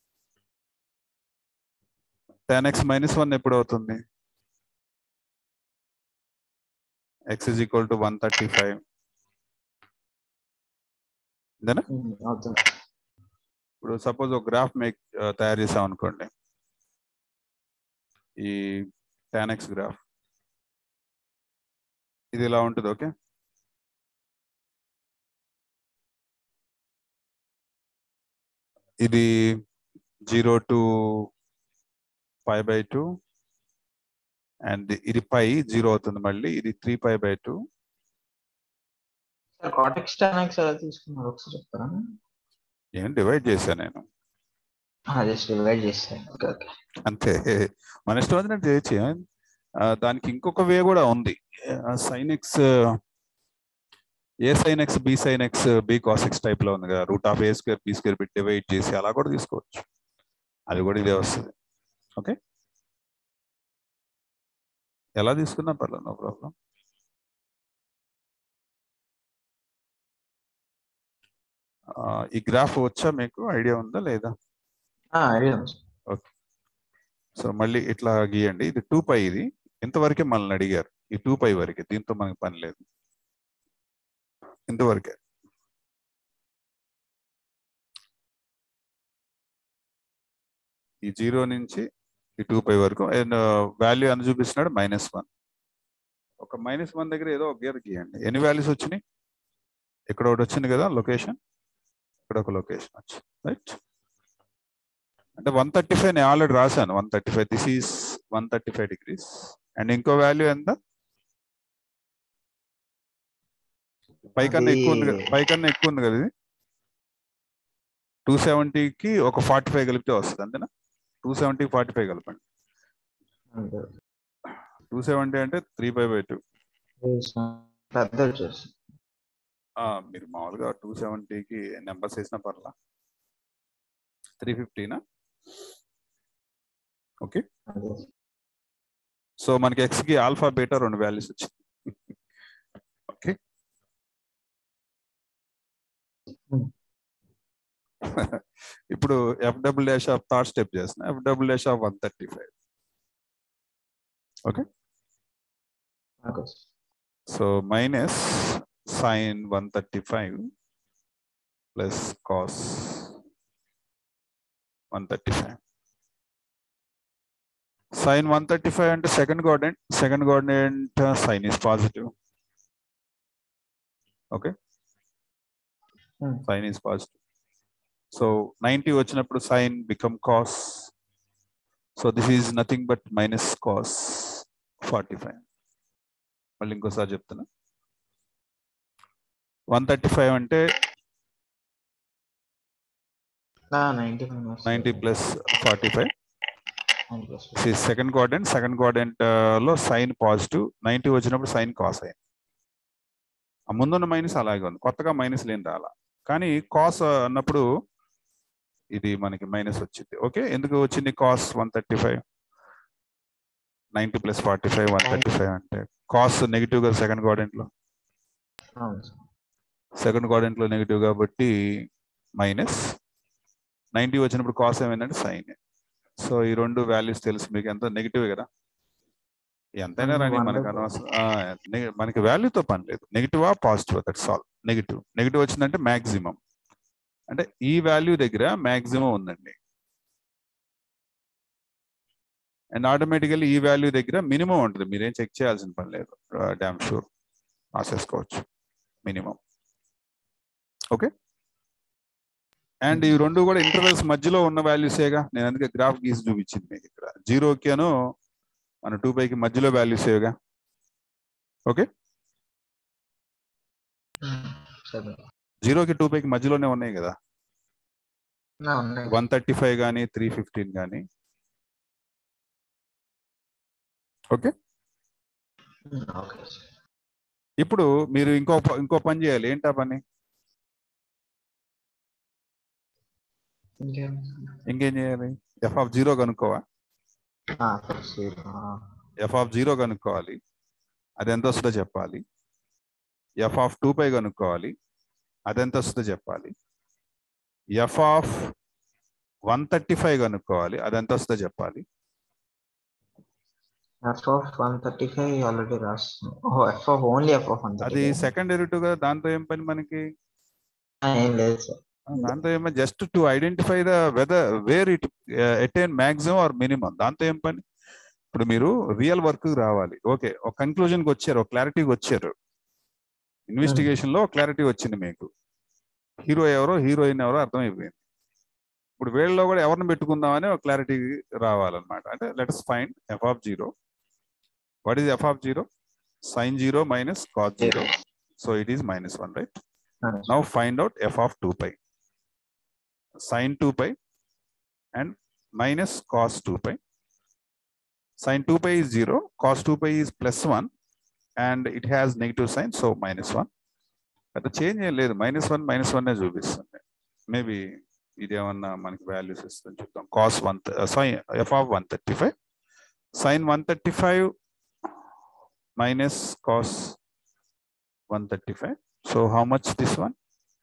Speaker 1: tan x minus one ఎప్పుడు అవుతుంది x is equal to one thirty five అంతేనా
Speaker 2: అవుతుంది
Speaker 1: ఇప్పుడు suppose ఒక graph make తయారు చేసాం అనుకోండి ఈ టాన్ ఎక్స్ గ్రాఫ్ ఇది ఇలా ఉంటుంది ఓకే ఇది zero to five by two and ఇది పై జీరో అవుతుంది మళ్ళీ ఇది three pi by two
Speaker 2: sir cot x tan x ఎలా తీసుకున్నారు ఒకసారి చెప్తారా
Speaker 1: ఏం డివైడ్ చేశాను నేను
Speaker 2: జస్ట్ డివైడ్ చేస్తాను ఓకే ఓకే
Speaker 1: అంతే మన ఇష్టం వచ్చినట్టు చేయొచ్చు ఏం? ఆ, దానికి ఇంకొక వే కూడా ఉంది sine x a sine x b sine x b cos x type లో ఉంది కదా root of a square b square bit divide చేసి అలా కూడా తీసుకోవచ్చు అది కూడా ఇదే వస్తుంది ఓకే ఎలా తీసుకున్నా పర్లేదు నో ప్రాబ్లం ఈ గ్రాఫ్ వచ్చా మీకు ఐడియా ఉందా లేదా
Speaker 2: ఐడియా ఉంది
Speaker 1: సో మళ్ళీ ఇట్లా గీయండి ఇది టూ పై ఇది ఇంతవరకే మనల్ని అడిగారు ఈ టూ పై వరకే దీంతో మనకి పని లేదు ఇంతవరకే ఈ జీరో నుంచి ఈ టూ పై వరకు అండ్ వాల్యూ అని చూపిస్తున్నాడు మైనస్ వన్ ఒక మైనస్ వన్ దగ్గర ఏదో ఒక గీత గీయండి ఎన్ని వాల్యూస్ వచ్చినాయి ఇక్కడ ఒకటి వచ్చింది కదా లొకేషన్ ఇక్కడ ఒక లొకేషన్ వచ్చింది రైట్ అంటే వన్ థర్టీ ఫైవ్ నేను ఆల్రెడీ రాశాను one thirty five this is one thirty five degrees and ఇంకో వాల్యూ ఎంత పైకన్నా ఎక్కువ ఉంది కదా
Speaker 2: అది-
Speaker 1: పైకన్నా ఎక్కువ ఉంది కదా ఇది టూ సెవెంటీకి ఒక ఫార్టీ ఫైవ్ కలిపితే వస్తుంది అంతేనా టూ సెవెంటీ ఫార్టీ ఫైవ్ కలపండి
Speaker 2: అంతే
Speaker 1: టూ సెవెంటీ అంటే త్రీ ఫైవ్ బై టూ
Speaker 2: పెద్ద వచ్చేసి
Speaker 1: మీరు మామూలుగా టూ సెవెంటీకి నెంబర్స్ వేసిన పర్లా త్రీ ఫిఫ్టీనా ఓకే
Speaker 2: అదే
Speaker 1: సో మనకి ఎక్స్ కి ఆల్ఫా బీటా రెండు వాల్యూస్ వచ్చింది ఓకే
Speaker 2: Hmm.
Speaker 1: ఇప్పుడు f double dash of third step చేస్తున్నా f double dash of one thirty five
Speaker 2: okay
Speaker 1: so minus sine one thirty five plus cos one thirty five sine one thirty five అంటే second coordinate second coordinate sine is positive okay
Speaker 2: Hmm.
Speaker 1: Sine is positive so ninety వచ్చినప్పుడు sine become cos so this is nothing but minus cos forty five మళ్ళీ ఇంకోసారి చెప్తున్నా one thirty five అంటే
Speaker 2: ninety minus
Speaker 1: ninety plus forty five
Speaker 2: ninety
Speaker 1: second quadrant second quadrant లో sine positive ninety వచ్చినప్పుడు sine cos అయింది ఆ ముందున్న minus అలాగే ఉంది కొత్తగా మైనస్ లేని రాలా కానీ కాస్ అన్నప్పుడు ఇది మనకి మైనస్ వచ్చింది ఓకే ఎందుకు వచ్చింది cos one thirty five ninety plus forty five one thirty five అంటే కాస్ నెగిటివ్ గా సెకండ్ క్వాడ్రెంట్ లో
Speaker 2: అవును సార్
Speaker 1: సెకండ్ క్వాడ్రెంట్ లో నెగిటివ్ కాబట్టి మైనస్ నైంటీ వచ్చినప్పుడు కాస్ ఏమైందంటే సైన్ సో ఈ రెండు వాల్యూస్ తెలుసు మీకు ఎంత నెగిటివ్ కదా ఎంతైనా రాని మనకు
Speaker 2: Wonderful.
Speaker 1: అనవసరం ఆ, నెగ- మనకి వాల్యూతో పని లేదు నెగిటివా positive that's all negative negative వచ్చిందంటే మాక్సిమం అంటే ఈ వాల్యూ దగ్గర మాక్సిమం ఉందండి అండ్ ఆటోమేటికల్లీ ఈ వాల్యూ దగ్గర మినిమం ఉంటుంది మీరేం చెక్ చేయాల్సిన పని లేదు డ్యామ్ షూర్ రాసేసుకోవచ్చు మినిమం ఓకే అండ్ ఈ రెండు కూడా ఇంటర్వెల్స్ మధ్యలో ఉన్న వాల్యూసేగా నేను అందుకే గ్రాఫ్ గీసి చూపించింది మీకు ఇక్కడ జీరోకి అను మన టూ పైకి మధ్యలో వాల్యూసేగా ఓకే
Speaker 2: సరే
Speaker 1: జీరోకి టూ పైకి మధ్యలోనే ఉన్నాయి కదా
Speaker 2: నా ఉన్నాయి
Speaker 1: వన్ థర్టీ ఫైవ్ కానీ త్రీ ఫిఫ్టీన్ కానీ ఓకే
Speaker 2: ఉమ్, ఓకే సార్
Speaker 1: ఇప్పుడు మీరు ఇంకో ప- ఇంకో పని చేయాలి ఏంటా పని
Speaker 2: ఇంకేం
Speaker 1: ఇంకేం చేయాలి ఎఫ్ ఆఫ్ జీరో కనుక్కోవా
Speaker 2: ఆ, proceed. ఆ,
Speaker 1: ఎఫ్ ఆఫ్ జీరో కనుక్కోవాలి అది ఎంత వస్తుందో చెప్పాలి ఎఫ్ ఆఫ్ టూ పై కనుక్కోవాలి అది ఎంత వస్తుందో చెప్పాలి f of one thirty five కనుక్కోవాలి అది ఎంత వస్తుందో చెప్పాలి
Speaker 2: f of one thirty five already రాస్తున్నాం ఓ f of only f of one
Speaker 1: అది సెకండ్ డెరివేటివ్ కదా దాంతో ఏం పని మనకి
Speaker 2: ఏం లేదు సార్
Speaker 1: ఆ, దాంతో ఏమో just to identify the whether where it attain maximum or minimum దాంతో ఏం పని ఇప్పుడు మీరు రియల్ వర్క్ రావాలి ఓకే ఒక కన్క్లూజన్కి వచ్చారు ఒక క్లారిటీకి వచ్చారు ఇన్వెస్టిగేషన్ లో క్లారిటీ వచ్చింది మీకు హీరో ఎవరో హీరోయిన్ ఎవరో అర్థమైపోయింది ఇప్పుడు వీళ్ళలో కూడా ఎవరిని పెట్టుకుందామని ఒక క్లారిటీ రావాలన్నమాట అంటే let's find f of zero what is f of zero sine zero minus cos zero so it is minus one right now find out f of two pi sine two pi and minus cos two pi sine two pi is zero cos two pi is plus one and it has negative sign so minus one పెద్ద change ఏం లేదు minus one minus one చూపిస్తుంది maybe ఇది ఏమన్నా మనకి values ఇస్తుంది చూద్దాం cos one sine f of one thirty five sine one thirty five minus cos one thirty five so how much this one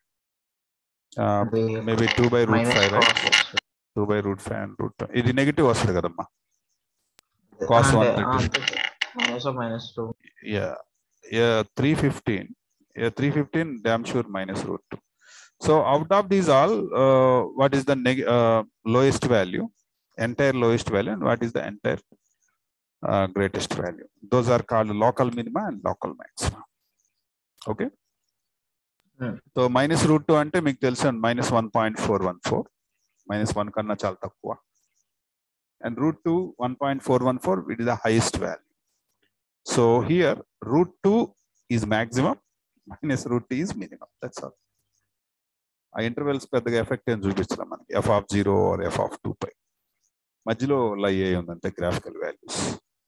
Speaker 1: maybe two by root five two by root five and root ఇది negative వస్తుంది కదమ్మా Cos 130.
Speaker 2: Minus minus two
Speaker 1: yeah yeah 315 yeah 315 damn sure minus root 2 so out of these all uh, what is the neg- uh, lowest value entire lowest value and what is the entire uh, greatest value those are called local minima and local maxima okay
Speaker 2: Hmm.
Speaker 1: So minus root two అంటే మీకు తెలుసు minus one point four one four minus one కన్నా చాలా తక్కువ and root two one point four one four it is the highest value so here root 2 is maximum minus root t is minimum that's all ఆ intervals పెద్దగా effect ఏం చూపించలే మనకి f of zero or f of two pi మధ్యలో lie అయి ఉందంటే graphical values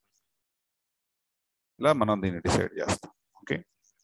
Speaker 1: ఇలా మనం దీన్ని డిసైడ్ చేస్తాం ఓకే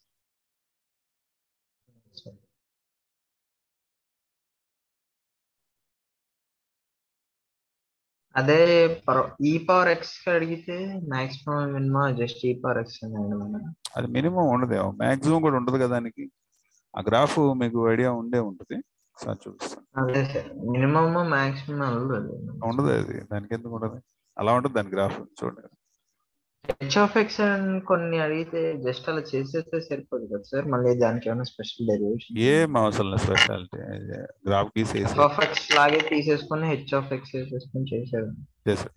Speaker 2: అదే ఈ పవర్ ఎక్స్ అడిగితే మాక్సిమం మినిమం జస్ట్ ఈ పవర్ ఎక్స్ అన్నాడు
Speaker 1: అది మినిమం ఉండదు మాక్సిమం కూడా ఉండదు కదా దానికి ఆ గ్రాఫ్ మీకు ఐడియా ఉండే ఉంటుంది సార్ చూపిస్తాను
Speaker 2: అదే సార్ మినిమమ్ మాక్సిమం ఉండదు
Speaker 1: ఉండదు అది దానికి ఎందుకు ఉండదు అలా ఉంటుంది దాని గ్రాఫ్ చూడండి
Speaker 2: హెచ్ ఆఫ్ ఎక్స్ అని కొన్ని అడిగితే జస్ట్ అలా చేసేస్తే సరిపోదు కదా సార్ మళ్ళీ దానికి ఏమైనా స్పెషల్ డెరివేషన్
Speaker 1: ఏం అవసరం లేదు స్పెషాలిటీ గ్రాఫ్ గీసేసి
Speaker 2: హెచ్ ఆఫ్ ఎక్స్ లాగే తీసేసుకొని హెచ్ ఆఫ్ ఎక్స్ వేసేసుకొని చేసేది
Speaker 1: చేశారు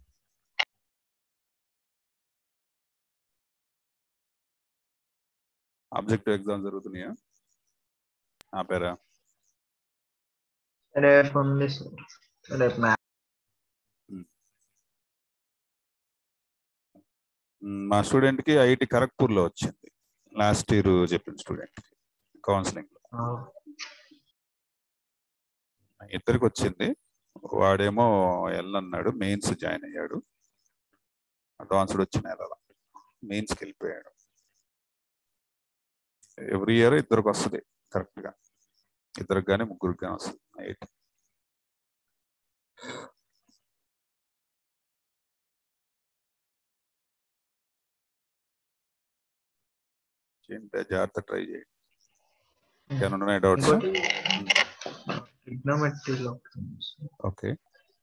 Speaker 1: ఆబ్జెక్టివ్ ఎగ్జామ్ జరుగుతున్నాయా ఆపారా
Speaker 2: రేపు ఉంది సార్ రేపు మ్యాథ్స్
Speaker 1: మ్, మా స్టూడెంట్ కి ఐఐటి ఖరగ్పూర్ లో వచ్చింది లాస్ట్ ఇయర్ చెప్పిన స్టూడెంట్ కి కౌన్సిలింగ్ లో ఇద్దరికి వచ్చింది వాడేమో వెళ్ళన్నాడు మెయిన్స్ జాయిన్ అయ్యాడు అడ్వాన్స్డ్ వచ్చిన నెల మెయిన్స్కి వెళ్ళిపోయాడు ఎవ్రీ ఇయర్ ఇద్దరికి వస్తుంది కరెక్ట్ గా ఇద్దరికి కానీ ముగ్గురికి కానీ వస్తుంది ఐఐటి జాగ్రత్త ట్రై చేయండి ఏమైనా ఉన్నాయి డౌట్స్
Speaker 2: ట్రిగ్నోమెట్రీలో
Speaker 1: ఓకే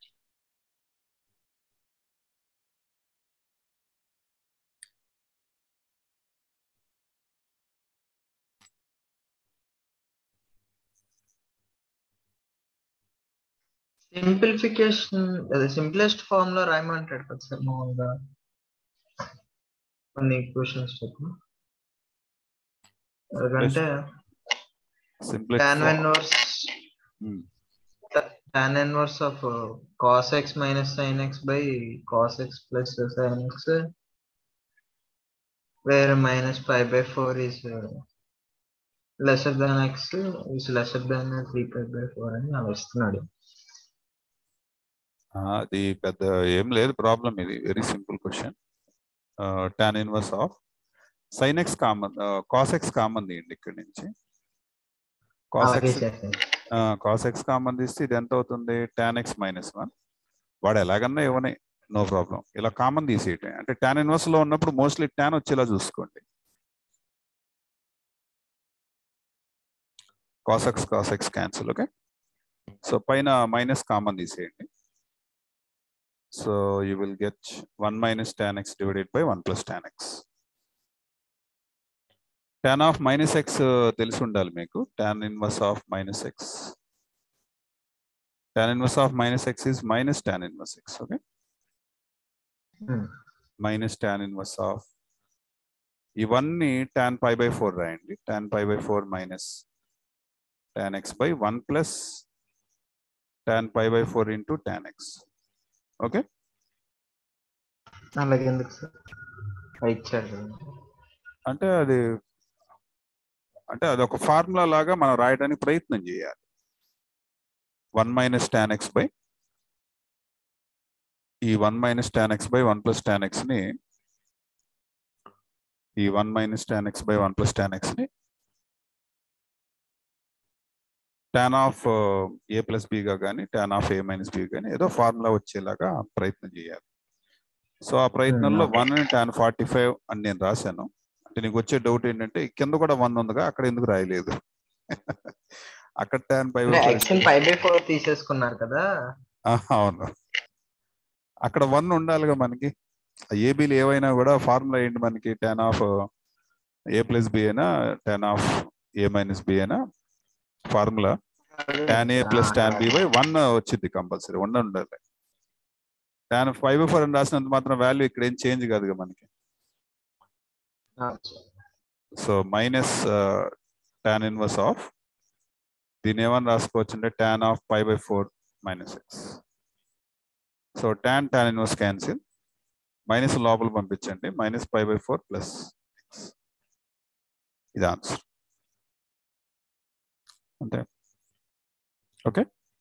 Speaker 2: సింప్లిఫికేషన్ అదే సింప్లెస్ట్ ఫార్మ్ లో రాయమంటాడు కదా సార్ మామూలుగా కొన్ని క్వశ్చన్స్ ఎందుకంటే
Speaker 1: simplex
Speaker 2: tan inverse tan inverse of cos x minus sin x by cos x plus sin x where minus pi by 4 is uh, lesser than x is lesser than 3 pi by 4 అని అలా ఇస్తున్నాడు
Speaker 1: అది పెద్ద ఏం లేదు problem ఇది very simple question tan inverse of sine x common cos x common తీయండి ఇక్కడ నుంచి కాస్
Speaker 2: అలాగే
Speaker 1: ఎక్స్
Speaker 2: చేస్తాను
Speaker 1: కాస్ ఎక్స్ కామన్ తీస్తే ఇది ఎంత అవుతుంది టాన్ ఎక్స్ మైనస్ వన్ వాడు ఎలాగన్నా ఇవ్వని నో ప్రాబ్లం ఇలా కామన్ తీసేయటం అంటే టాన్ ఇన్వర్స్ లో ఉన్నప్పుడు మోస్ట్లీ టాన్ వచ్చేలా చూసుకోండి cos x cos x cancel okay so పైన మైనస్ కామన్ తీసేయండి so you will get one minus tan x divided by one plus tan x tan of minus x తెలిసి ఉండాలి మీకు tan inverse of minus x tan inverse of minus x is minus tan inverse x okay minus tan inverse of ఇవన్నీ tan pi by four రాయండి tan pi by four minus tan x by one plus tan pi by four into tan x okay
Speaker 2: అలాగే ఎందుకు sir ఇచ్చారు కదా.
Speaker 1: అంటే అది అంటే అది ఒక ఫార్ములా లాగా మనం రాయడానికి ప్రయత్నం చేయాలి one minus tan x by ఈ one minus tan x by one plus tan ఎక్స్ని ఈ one minus tan x by one plus tan ఎక్స్ని టాన్ ఆఫ్ ఏ ప్లస్ బిగా కానీ tan of a minus b కానీ ఏదో ఫార్ములా వచ్చేలాగా ప్రయత్నం చేయాలి సో ఆ ప్రయత్నంలో
Speaker 2: okay.
Speaker 1: One tan forty five అని నేను రాశాను అంటే నీకు వచ్చే డౌట్ ఏంటంటే ఈ కింద కూడా వన్ ఉందిగా అక్కడ ఎందుకు రాయలేదు అక్కడ టాన్ ఫైవ్
Speaker 2: అంటే యాక్షన్ ఫైవ్ బై ఫోర్ తీసేసుకున్నారు కదా
Speaker 1: అవును అక్కడ వన్ ఉండాలిగా మనకి ఏబీలు ఏవైనా కూడా ఫార్ములా ఏంటి మనకి tan of a plus b అయినా tan of a minus b అయినా formula tan a plus tan b by one వచ్చింది కంపల్సరీ వన్ ఉండాలి టాన్ ఫైవ్ ఫోర్ అని రాసినంత మాత్రం వాల్యూ ఇక్కడ ఏం చేంజ్ కాదుగా మనకి so minus tan inverse of దీని ఏమని రాసుకోవచ్చు అంటే tan of five by four minus x so tan tan inverse cancel minus లోపల పంపించండి minus five by four plus X ఇది ఆన్సర్ అంతే ఓకే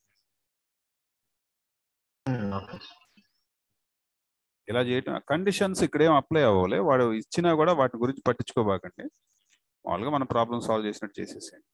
Speaker 2: ఓకే
Speaker 1: ఇలా చేయటం కండిషన్స్ ఇక్కడ ఏం అప్లై అవ్వలే వాడు ఇచ్చినా కూడా వాటి గురించి పట్టించుకోబాకండి మామూలుగా మన ప్రాబ్లమ్ సాల్వ్ చేసినట్టు చేసేసేయండి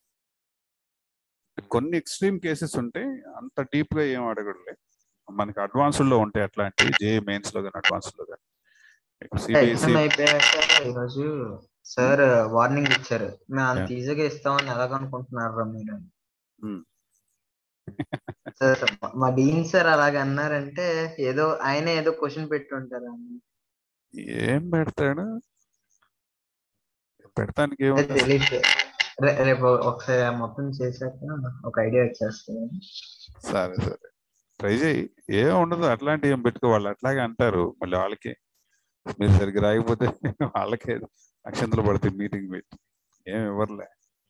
Speaker 1: కొన్ని ఎక్స్ట్రీమ్ కేసెస్ ఉంటాయి అంత డీప్ గా ఏం అడగడులే మనకి అడ్వాన్స్డ్ లో ఉంటాయి అట్లాంటివి జే మెయిన్స్ లో కానీ అడ్వాన్స్డ్ లో కానీ సిబిఎస్ఈ
Speaker 2: ఎగ్జామ్ అయిపోయాక ఈరోజు సార్ వార్నింగ్ ఇచ్చారు మేము అంత
Speaker 1: Yeah.
Speaker 2: ఈజీగా ఇస్తామని ఎలాగనుకుంటున్నారు మీరు
Speaker 1: Hmm.
Speaker 2: సార్ మా డీన్ సార్ అలాగ అన్నారంటే ఏదో ఆయన ఏదో క్వశ్చన్ పెట్టి ఉంటారు
Speaker 1: ఏం పెడతాడు పెడతానికి ఏముంది
Speaker 2: తెలియదు రే- రేపు ఒకసారి ఆ మొత్తం చేశాక ఒక ఐడియా వచ్చేస్తుంది
Speaker 1: సరే సరే ట్రై చేయి ఏం ఉండదు అట్లాంటి ఏం పెట్టుకో వాళ్ళు అట్లాగే అంటారు మళ్ళీ వాళ్ళకి మీరు సరిగ్గా రాకపోతే వాళ్ళకే అక్షంతలు పడతాయి మీటింగ్ పెట్టి ఏం ఇవ్వర్లే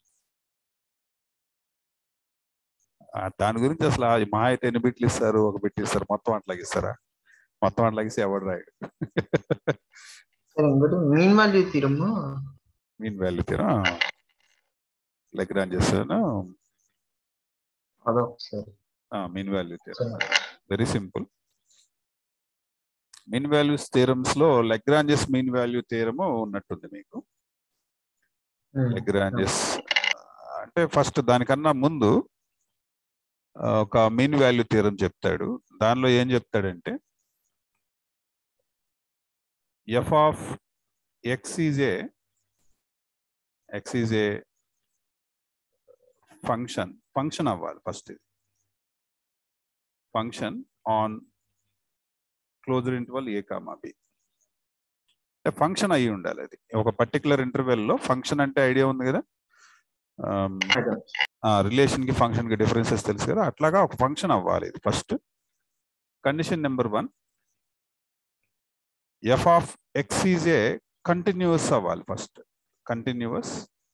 Speaker 1: ఆ, దాని గురించి అసలు ఆ మహా అయితే ఎన్ని బిట్లు ఇస్తారు ఒక బిట్ ఇస్తారు మొత్తం అట్లాగే ఇస్తారా మొత్తం అట్లాగేసి ఎవడు రాయడు
Speaker 2: సరే ఇంకోటి mean value theorem
Speaker 1: mean value తీరా లెగ్రాన్ చేస్తాను
Speaker 2: అదొకసారి
Speaker 1: మీన్ వాల్యూ తీరా
Speaker 2: సరే.
Speaker 1: Very simple mean values theorems లో లెగ్రాంజెస్ మీన్ వాల్యూ థీరము ఉన్నట్టుంది మీకు
Speaker 2: Hmm.
Speaker 1: లెగ్రాంజెస్ అంటే ఫస్ట్ దానికన్నా ముందు ఆ, ఒక మీన్ వాల్యూ థీరం చెప్తాడు దానిలో ఏం చెప్తాడంటే f of x is a x is a function function అవ్వాలి ఫస్ట్ ఇది function on closure interval a comma b function అయ్యి ఉండాలి అది ఒక పర్టికులర్ ఇంటర్వెల్లో ఫంక్షన్ అంటే ఐడియా ఉంది కదా
Speaker 2: అదే.
Speaker 1: రిలేషన్ కి ఫంక్షన్ కి డిఫరెన్సెస్ తెలుసు కదా అట్లాగా ఒక ఫంక్షన్ అవ్వాలి ఇది first condition number one f of x is a continuous అవ్వాలి first continuous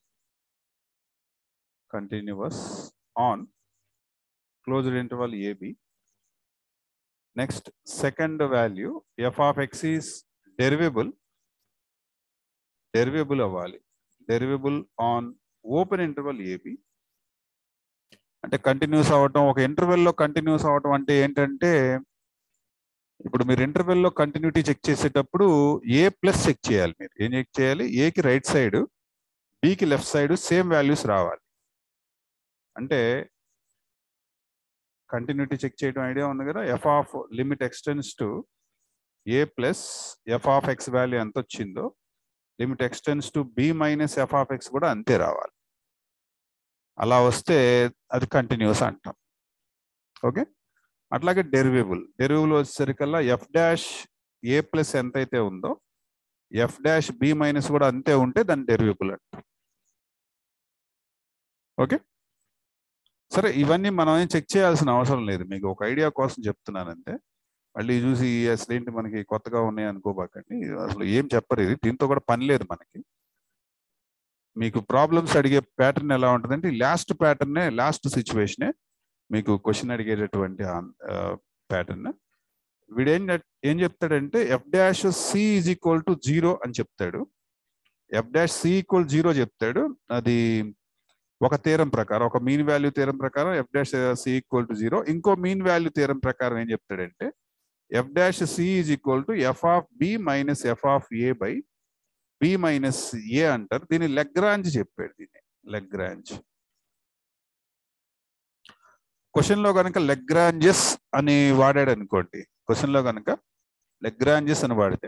Speaker 1: continuous on closed interval a b next second value f of x is derivable derivable అవ్వాలి derivable on open interval a b అంటే continuous అవ్వటం ఒక ఇంటర్వెల్లో continuous అవ్వటం అంటే ఏంటంటే ఇప్పుడు మీరు ఇంటర్వెల్లో కంటిన్యూటీ చెక్ చేసేటప్పుడు ఏ ప్లస్ చెక్ చేయాలి మీరు ఏం చెక్ చేయాలి ఏకి రైట్ సైడ్ బికి లెఫ్ట్ సైడ్ సేమ్ వాల్యూస్ రావాలి అంటే కంటిన్యూటీ చెక్ చేయడం ఐడియా ఉంది కదా f of limit x tends to a plus f of x value ఎంత వచ్చిందో limit x tends to b minus f of x కూడా అంతే రావాలి అలా వస్తే అది కంటిన్యూస్ అంటాం ఓకే అట్లాగే డెరివేబుల్ డెరివేబుల్ వచ్చేసరికల్లా ఎఫ్ డాష్ ఏ ప్లస్ ఎంత అయితే ఉందో ఎఫ్ డాష్ బి మైనస్ కూడా అంతే ఉంటే దాన్ని డెరివేబుల్ అంటాం ఓకే సరే ఇవన్నీ మనం ఏం చెక్ చేయాల్సిన అవసరం లేదు మీకు ఒక ఐడియా కోసం చెప్తున్నానంటే మళ్ళీ చూసి అసలు ఏంటి మనకి కొత్తగా ఉన్నాయి అనుకోబాకండి అసలు ఏం చెప్పరు ఇది దీంతో కూడా పని లేదు మనకి మీకు ప్రాబ్లమ్స్ అడిగే ప్యాటర్న్ ఎలా ఉంటుందంటే లాస్ట్ ప్యాటర్నే లాస్ట్ సిచ్యువేషనే మీకు క్వశ్చన్ అడిగేటటువంటి ప్యాటర్న్ వీడు ఏం చెప్- ఏం చెప్తాడంటే f dash c is equal to zero అని చెప్తాడు f dash c equal zero చెప్తాడు అది ఒక తీరం ప్రకారం ఒక మీన్ వాల్యూ తీరం ప్రకారం f dash c equal to zero ఇంకో మీన్ వాల్యూ తీరం ప్రకారం ఏం చెప్తాడంటే f dash c is equal to f of b minus f of a by b minus a అంటారు దీన్ని లెగ్రాంజ్ చెప్పాడు దీన్ని లెగ్రాంజ్ క్వశ్చన్ లో కనుక లెగ్రాంజెస్ అని వాడాడు అనుకోండి క్వశ్చన్ లో కనుక లెగ్రాంజెస్ అని వాడితే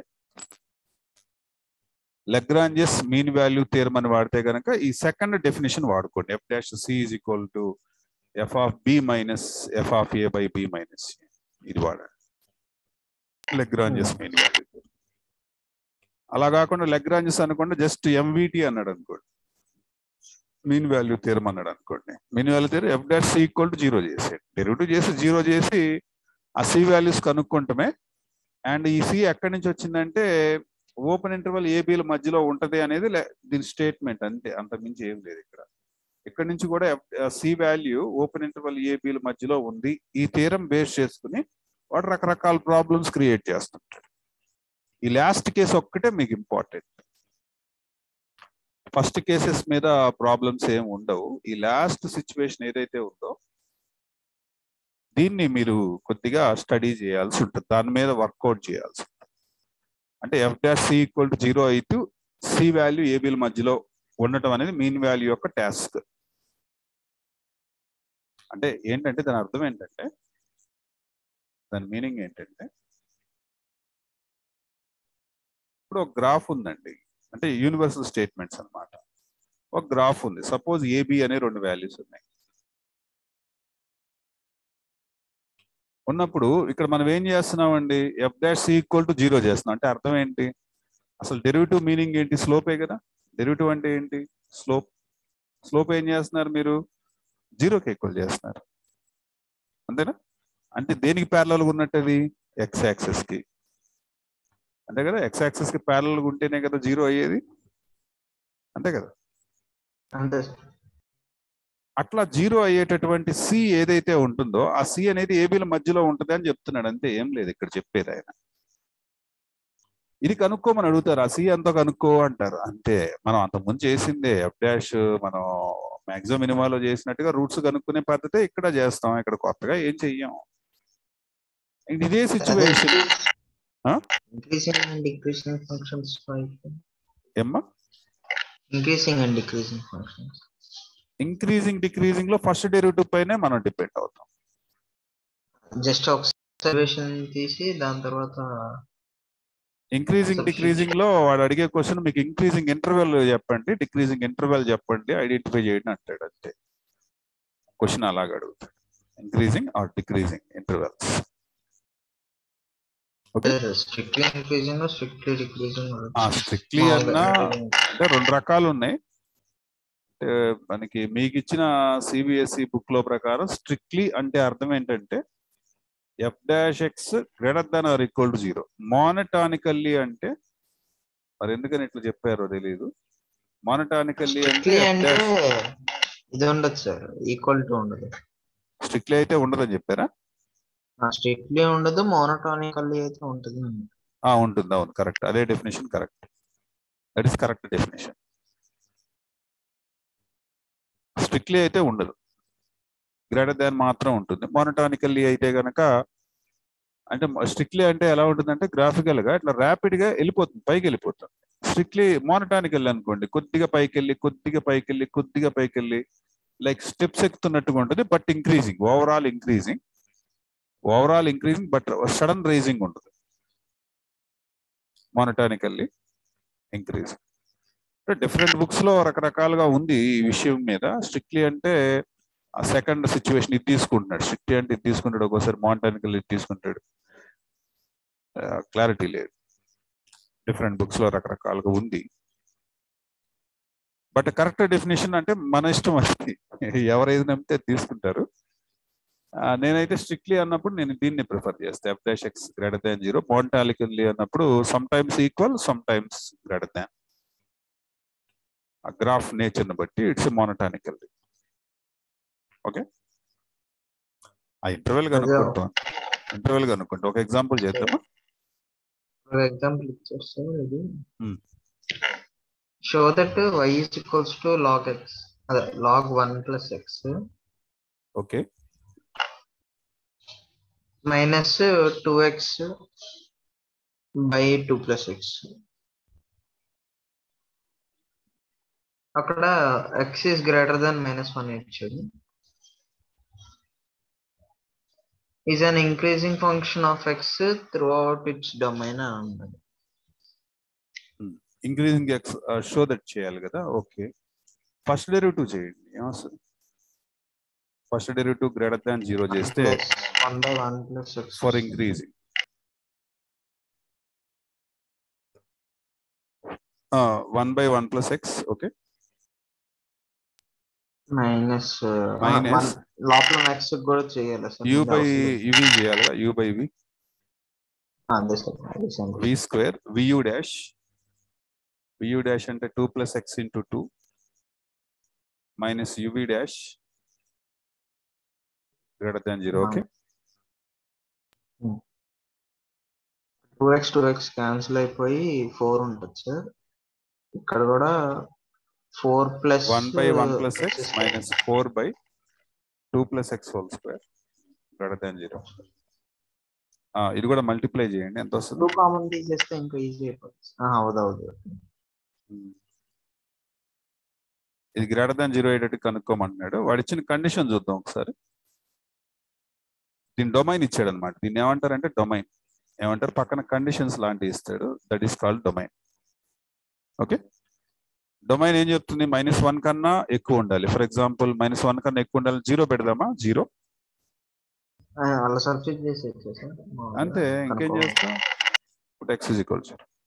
Speaker 1: లెగ్రాంజెస్ మీన్ వాల్యూ థియరం అని వాడితే కనుక ఈ సెకండ్ డెఫినేషన్ వాడుకోండి f dash c is equal to f of b minus f of a by b minus ఇది వాడాలి లెగ్రాంజెస్ మీన్ వాల్యూ అలా కాకుండా లెగ్రాంజెస్ అనుకోండి జస్ట్ ఎంవిటి అన్నాడు అనుకోండి మీన్ వాల్యూ థియరం అన్నాడు అనుకోండి mean value theorem f dash c equal to zero చేసేయండి డెరివేటివ్ చేసి జీరో చేసి ఆ సి వాల్యూస్ కనుక్కుంటమే అండ్ ఈ సి ఎక్కడి నుంచి వచ్చిందంటే ఓపెన్ ఇంటర్వల్ ఏబీల మధ్యలో ఉంటది అనేది లే- దీని స్టేట్మెంట్ అంతే అంత మించి ఏం లేదు ఇక్కడ ఇక్కడ నుంచి కూడా సి వాల్యూ ఓపెన్ ఇంటర్వల్ ఏబీల మధ్యలో ఉంది ఈ తీరం బేస్ చేసుకుని వాడు రకరకాల ప్రాబ్లమ్స్ క్రియేట్ చేస్తుంటాడు ఈ లాస్ట్ కేసు ఒక్కటే మీకు ఇంపార్టెంట్ ఫస్ట్ కేసెస్ మీద ప్రాబ్లమ్స్ ఏం ఉండవు ఈ లాస్ట్ సిచ్యువేషన్ ఏదైతే ఉందో దీన్ని మీరు కొద్దిగా స్టడీ చేయాల్సి ఉంటుంది దాని మీద వర్కౌట్ చేయాల్సి ఉంటుంది అంటే f dash c equal to zero అయితే సి వాల్యూ ఏబీల మధ్యలో ఉండటం అనేది మీన్ వాల్యూ యొక్క టాస్క్ అంటే ఏంటంటే దాని అర్థం ఏంటంటే దాని మీనింగ్ ఏంటంటే ఇప్పుడు ఒక గ్రాఫ్ ఉందండి అంటే యూనివర్సల్ స్టేట్మెంట్స్ అన్నమాట ఒక గ్రాఫ్ ఉంది సపోజ్ ఏబి అనే రెండు వాల్యూస్ ఉన్నాయి ఉన్నప్పుడు ఇక్కడ మనం ఏం చేస్తున్నామండి f dash equal to zero చేస్తున్నాం అంటే అర్థం ఏంటి అసలు డెరివేటివ్ మీనింగ్ ఏంటి స్లోపే కదా డెరివేటివ్ అంటే ఏంటి స్లోప్ స్లోప్ ఏం చేస్తున్నారు మీరు జీరోకి ఈక్వల్ చేస్తున్నారు అంతేనా అంటే దేనికి ప్యారలల్ ఉన్నట్టు అది ఎక్స్ యాక్సెస్ కి అంతే కదా ఎక్స్ యాక్సెస్ కి ప్యారలల్ ఉంటేనే కదా జీరో అయ్యేది అంతే కదా
Speaker 2: అంతే
Speaker 1: అట్లా జీరో అయ్యేటటువంటి సి ఏదైతే ఉంటుందో ఆ సి అనేది ఏబీల మధ్యలో ఉంటుంది అని చెప్తున్నాడు అంతే ఏం లేదు ఇక్కడ చెప్పేది ఆయన ఇది కనుక్కోమని అడుగుతారు ఆ సి ఎంతో కనుక్కో అంటారు అంతే మనం అంతకుముందు చేసిందే ఎఫ్ డాష్ మనం మ్యాక్సిమం మినిమాలో చేసినట్టుగా రూట్స్ కనుక్కునే పద్ధతే ఇక్కడ చేస్తాం ఇక్కడ కొత్తగా ఏం చెయ్యం ఇదే situation Huh?
Speaker 2: Increasing and decreasing functions
Speaker 1: ఏమ్మా
Speaker 2: increasing and decreasing functions
Speaker 1: increasing decreasing లో ఫస్ట్ డెరివేటివ్ పైనే మనం డిపెండ్ అవుతాం
Speaker 2: జస్ట్ అబ్జర్వేషన్ తీసి దాని తర్వాత
Speaker 1: ఇంక్రీజింగ్
Speaker 2: Substitute.
Speaker 1: డిక్రీజింగ్ లో వాడు అడిగే క్వశ్చన్ మీకు ఇంక్రీజింగ్ ఇంటర్వెల్ చెప్పండి డిక్రీజింగ్ ఇంటర్వెల్ చెప్పండి ఐడెంటిఫై చేయండి అంటాడు అంతే క్వశ్చన్ అలాగ అడుగుతాడు increasing or decreasing intervals okay
Speaker 2: strictly increasing strictly decreasing
Speaker 1: strictly అన్నా అంటే రెండు రకాలు ఉన్నాయి అంటే మనకి మీకు ఇచ్చిన సిబిఎస్ఈ బుక్ లో ప్రకారం స్ట్రిక్ట్లీ అంటే అర్థం ఏంటంటే f dash x greater than or equal to zero monotonically అంటే మరి ఎందుకని ఇట్లా చెప్పారో తెలియదు మానటానికల్లీ అంటే
Speaker 2: స్ట్రిక్ట్లీ అంటే ఇది ఉండదు సార్ ఈక్వల్ టు ఉండదు
Speaker 1: స్ట్రిక్ట్లీ అయితే ఉండదని చెప్పారా
Speaker 2: స్ట్రిక్ట్లీ ఉండదు మోనోటానికల్లీ అయితే ఉంటుంది
Speaker 1: ఆ ఉంటుంది అవును కరెక్ట్ అదే definition correct that is correct definition strictly అయితే ఉండదు గ్రేటర్ దాన్ మాత్రం ఉంటుంది మానటానికల్లీ అయితే గనక అంటే స్ట్రిక్ట్లీ అంటే ఎలా ఉంటుందంటే గ్రాఫికల్ గా ఇట్లా ర్యాపిడ్ గా వెళ్ళిపోతుంది పైకి వెళ్ళిపోతుంది స్ట్రిక్ట్లీ మానటానికల్ అనుకోండి కొద్దిగా పైకి వెళ్ళి కొద్దిగా పైకి వెళ్ళి కొద్దిగా పైకి వెళ్ళి లైక్ స్టెప్స్ ఎక్కుతున్నట్టుగా ఉంటుంది but increasing overall increasing overall increasing but sudden rising ఉంటుంది మానటానికల్లీ ఇంక్రీజ్ డిఫరెంట్ బుక్స్ లో రకరకాలుగా ఉంది ఈ విషయం మీద స్ట్రిక్ట్లీ అంటే ఆ సెకండ్ సిచ్యువేషన్ ఇది తీసుకుంటున్నాడు స్ట్రిక్ట్లీ అంటే ఇది తీసుకుంటాడు ఒక్కోసారి మానటానికల్ ఇది తీసుకుంటాడు క్లారిటీ లేదు డిఫరెంట్ బుక్స్ లో రకరకాలుగా ఉంది బట్ కరెక్ట్ డెఫినేషన్ అంటే మన ఇష్టం అది ఎవరైతే నమ్మితే అది తీసుకుంటారు ఆ, నేనైతే స్ట్రిక్ట్లీ అన్నప్పుడు నేను దీన్ని ప్రిఫర్ చేస్తాను f dash x greater than zero monotonically అన్నప్పుడు sometimes equal sometimes greater than ఆ గ్రాఫ్ నేచర్ని బట్టి ఇట్స్ మోనటానికల్ ఓకే ఆ ఇంటర్వెల్ కనుక్కుంటాం ఇంటర్వెల్ కనుక్కుంటాం ఒక ఎగ్జాంపుల్ చేద్దామా
Speaker 2: ఫర్ ఎగ్జాంపుల్ ఇచ్చేస్తే ఇది
Speaker 1: Hmm.
Speaker 2: Show that y is equals to log x అదే log one plus x
Speaker 1: okay
Speaker 2: minus two x by two plus x అక్కడ x is greater than minus one ఇచ్చాడు is an increasing function of x throughout its domain అని అన్నది
Speaker 1: increasing X show that చేయాలి కదా okay first derivative చేయండి ఏమొస్తుంది first derivative greater than zero చేస్తే
Speaker 2: one by one plus x
Speaker 1: for increasing one by one plus x okay
Speaker 2: minus
Speaker 1: Minus.
Speaker 2: లోపల x కూడా చేయాలి సార్
Speaker 1: యూ
Speaker 2: ఇది
Speaker 1: బై
Speaker 2: అవసరం.
Speaker 1: ఇవి చేయాలి యూ బై వి
Speaker 2: ఆ, అదే సార్ అదే sir
Speaker 1: v square v u dash v u dash అంటే two plus x into two minus u v dash greater than zero okay
Speaker 2: two x two x cancel అయిపోయి ఫోర్ ఉంటుంది సార్ ఇక్కడ కూడా four plus
Speaker 1: one by one plus x minus four by two plus x whole square greater than zero ఇది కూడా multiply చేయండి ఎంత
Speaker 2: two
Speaker 1: వస్తుంది
Speaker 2: common తీసేస్తే ఇంకా ఈజీ అయిపోతుంది ఆ, అవుదు అవుదు
Speaker 1: ఉమ్. ఇది గ్రేటర్ దాన్ జీరో అయ్యేటట్టు కనుక్కోమంటున్నాడు వాడు ఇచ్చిన కండిషన్ చూద్దాం ఒకసారి దీని డొమైన్ ఇచ్చాడు అనమాట దీన్ని ఏమంటారంటే డొమైన్ ఏమంటారు పక్కన కండిషన్స్ లాంటివి ఇస్తాడు that is called domain okay domain ఏం చెప్తుంది మైనస్ వన్ కన్నా ఎక్కువ ఉండాలి ఫర్ ఎగ్జాంపుల్ మైనస్ వన్ కన్నా ఎక్కువ ఉండాలి జీరో పెడదామా జీరో
Speaker 2: ఆ, అలా సబ్స్టిట్యూట్ చేసి సార్
Speaker 1: అంతే ఇంకేం చేస్తాం ఇప్పుడు ఎక్స్ ఇజ్ ఈక్వల్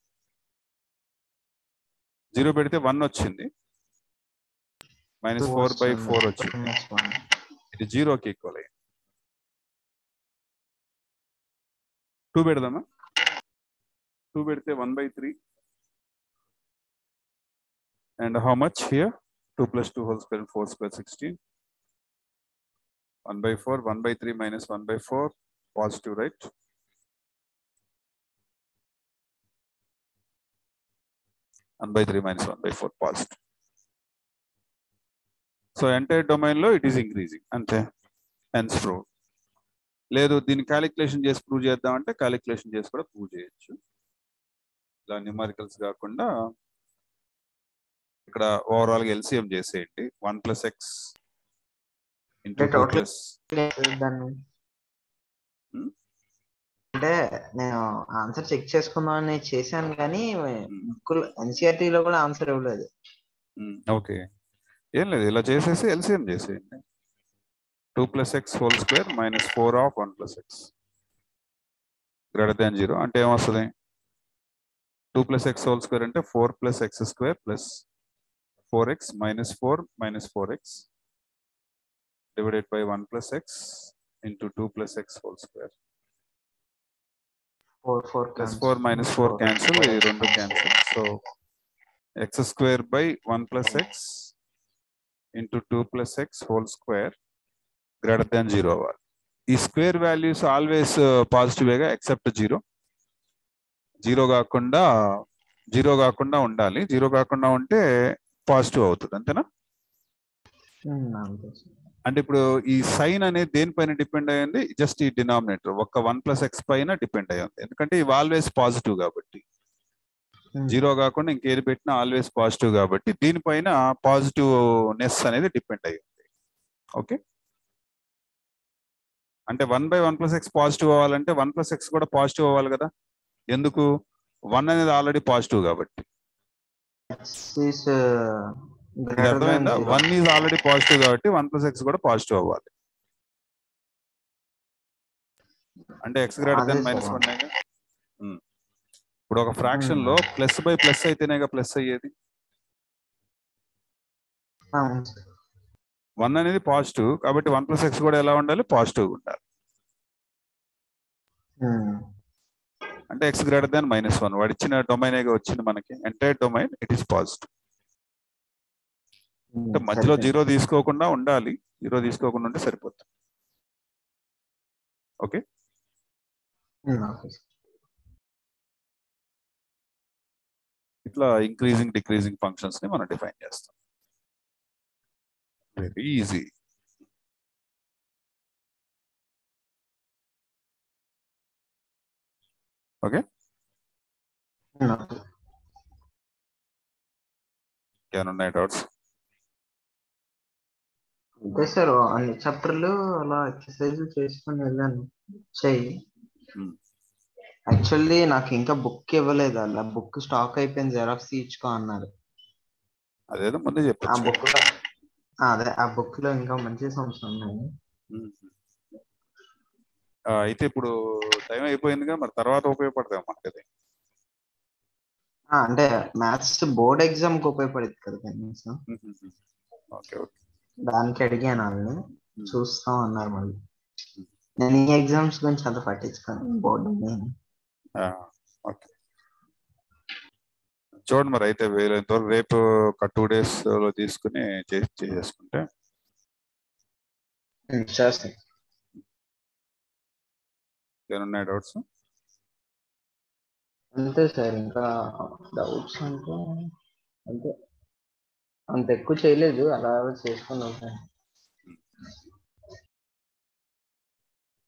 Speaker 1: జీరో పెడితే వన్ వచ్చింది మైనస్ ఫోర్ బై ఫోర్ వచ్చింది ఇది జీరోకి ఈక్వల్ అయ్యింది టూ పెడదామా టూ పెడితే one by three and how much here two plus two whole square four square sixteen one by four one by three minus one by four positive right one by three minus one by four positive so entire domain లో it is increasing అంతే hence prove లేదు దీన్ని calculation చేసి prove చేద్దామంటే calculation చేసి కూడా prove చేయొచ్చు ఇలా న్యూమారికల్స్ కాకుండా ఇక్కడ ఓవరాల్ గా ఎల్సిఎం చేసేయండి వన్ ప్లస్ ఎక్స్ ఇంటూ
Speaker 2: అంటే
Speaker 1: టూ
Speaker 2: total-
Speaker 1: ప్లస్
Speaker 2: దాన్ని
Speaker 1: Hmm?
Speaker 2: అంటే నేను ఆన్సర్ చెక్ చేసుకుందామని చేశాను కానీ బుక్ ఎన్సీఆర్టీలో కూడా ఆన్సర్ ఇవ్వలేదు
Speaker 1: ఓకే ఏం లేదు ఇలా చేసేసి ఎల్సిఎం చేసేయండి two plus x whole square minus four of one plus x greater than zero అంటే ఏమొస్తుంది two plus x whole square అంటే four plus x square plus four x minus four minus four x divided by one plus x into two plus x whole square
Speaker 2: four four
Speaker 1: plus four minus four cancel ఇది రెండు cancel so x square by one plus x into two plus x whole square greater than zero అవ్వాలి ఈ square values always పాజిటివేగా except zero zero కాకుండా zero కాకుండా ఉండాలి zero కాకుండా ఉంటే పాజిటివ్ అవుతుంది అంతేనా
Speaker 2: అంతే సార్
Speaker 1: అంటే ఇప్పుడు ఈ సైన్ అనేది దేనిపైన డిపెండ్ అయ్యింది జస్ట్ ఈ డినామినేటర్ ఒక్క వన్ ప్లస్ ఎక్స్ పైన డిపెండ్ అయ్యింది ఎందుకంటే ఇవి ఆల్వేస్ పాజిటివ్ కాబట్టి
Speaker 2: Hmm.
Speaker 1: జీరో కాకుండా ఇంకేది పెట్టినా ఆల్వేస్ పాజిటివ్ కాబట్టి దీనిపైన పాజిటివ్ నెస్ అనేది డిపెండ్ అయ్యి ఉంది ఓకే అంటే one by one plus x positive అవ్వాలంటే వన్ ప్లస్ ఎక్స్ కూడా పాజిటివ్ అవ్వాలి కదా ఎందుకు వన్ అనేది ఆల్రెడీ పాజిటివ్ కాబట్టి
Speaker 2: is, uh,
Speaker 1: ఇది
Speaker 2: greater than
Speaker 1: అర్థమైందా
Speaker 2: zero.
Speaker 1: One is already positive కాబట్టి వన్ ప్లస్ ఎక్స్ కూడా పాజిటివ్ అవ్వాలి అంటే ఎక్స్ గ్రేటర్
Speaker 2: అదే
Speaker 1: దెన్
Speaker 2: సార్.
Speaker 1: మైనస్ వన్ ఇప్పుడు ఒక ఫ్రాక్షన్ లో ప్లస్ బై ప్లస్ అయితేనేగా ప్లస్ అయ్యేది
Speaker 2: అవును సార్.
Speaker 1: వన్ అనేది పాజిటివ్ కాబట్టి వన్ ప్లస్ ఎక్స్ కూడా ఎలా ఉండాలి పాజిటివ్ ఉండాలి అంటే x greater than minus one వాడు ఇచ్చిన డొమైన్ వచ్చింది మనకి entire domain it is positive అంటే మధ్యలో జీరో తీసుకోకుండా ఉండాలి జీరో తీసుకోకుండా ఉంటే సరిపోతుంది ఓకే ఇట్లా ఇంక్రీజింగ్ డిక్రీజింగ్ ఫంక్షన్స్ ని మనం డిఫైన్ చేస్తాం వెరీ ఈజీ ఓకే ఏమన్నా డౌట్స్
Speaker 2: అంతే సార్ అన్ని చాప్టర్లు అలా ఎక్సర్సైజ్ చేసుకుని వెళ్ళాను చెయ్యి
Speaker 1: Hmm.
Speaker 2: యాక్చువల్లీ నాకు ఇంకా బుక్ ఇవ్వలేదు అలా బుక్ స్టాక్ అయిపోయింది జెరాక్స్ ఇచ్చుకో అన్నారు
Speaker 1: అదేదో ముందే
Speaker 2: ఆ
Speaker 1: చెప్పచ్చు
Speaker 2: బుక్ లో అదే ఆ బుక్ లో ఇంకా మంచి సమ్స్ ఉన్నాయి
Speaker 1: అయితే ఇప్పుడు టైం అయిపోయిందిగా మరి తర్వాత ఉపయోగపడతాయి మనకి అది
Speaker 2: ఆ, అంటే మ్యాథ్స్ బోర్డ్ ఎగ్జామ్ కి ఉపయోగపడింది కదా కనీసం
Speaker 1: ఓకే ఓకే
Speaker 2: దానికి అడిగాను వాళ్ళని చూస్తాం అన్నారు మళ్ళీ నేను ఈ ఎగ్జామ్స్ గురించి అంత పట్టించుకోను బోర్డు
Speaker 1: ఓకే చూడండి మరి అయితే వీలైనంత వరకు రేపు ఒక టూ డేస్ లో తీసుకుని చేసి చేసేసుకుంటే
Speaker 2: చేస్తాం
Speaker 1: ఏమన్నా డౌట్స్
Speaker 2: అంతే సార్ ఇంకా డౌట్స్ అంటే అంతే అంత ఎక్కువ చేయలేదు అలా చేసుకున్నాం సార్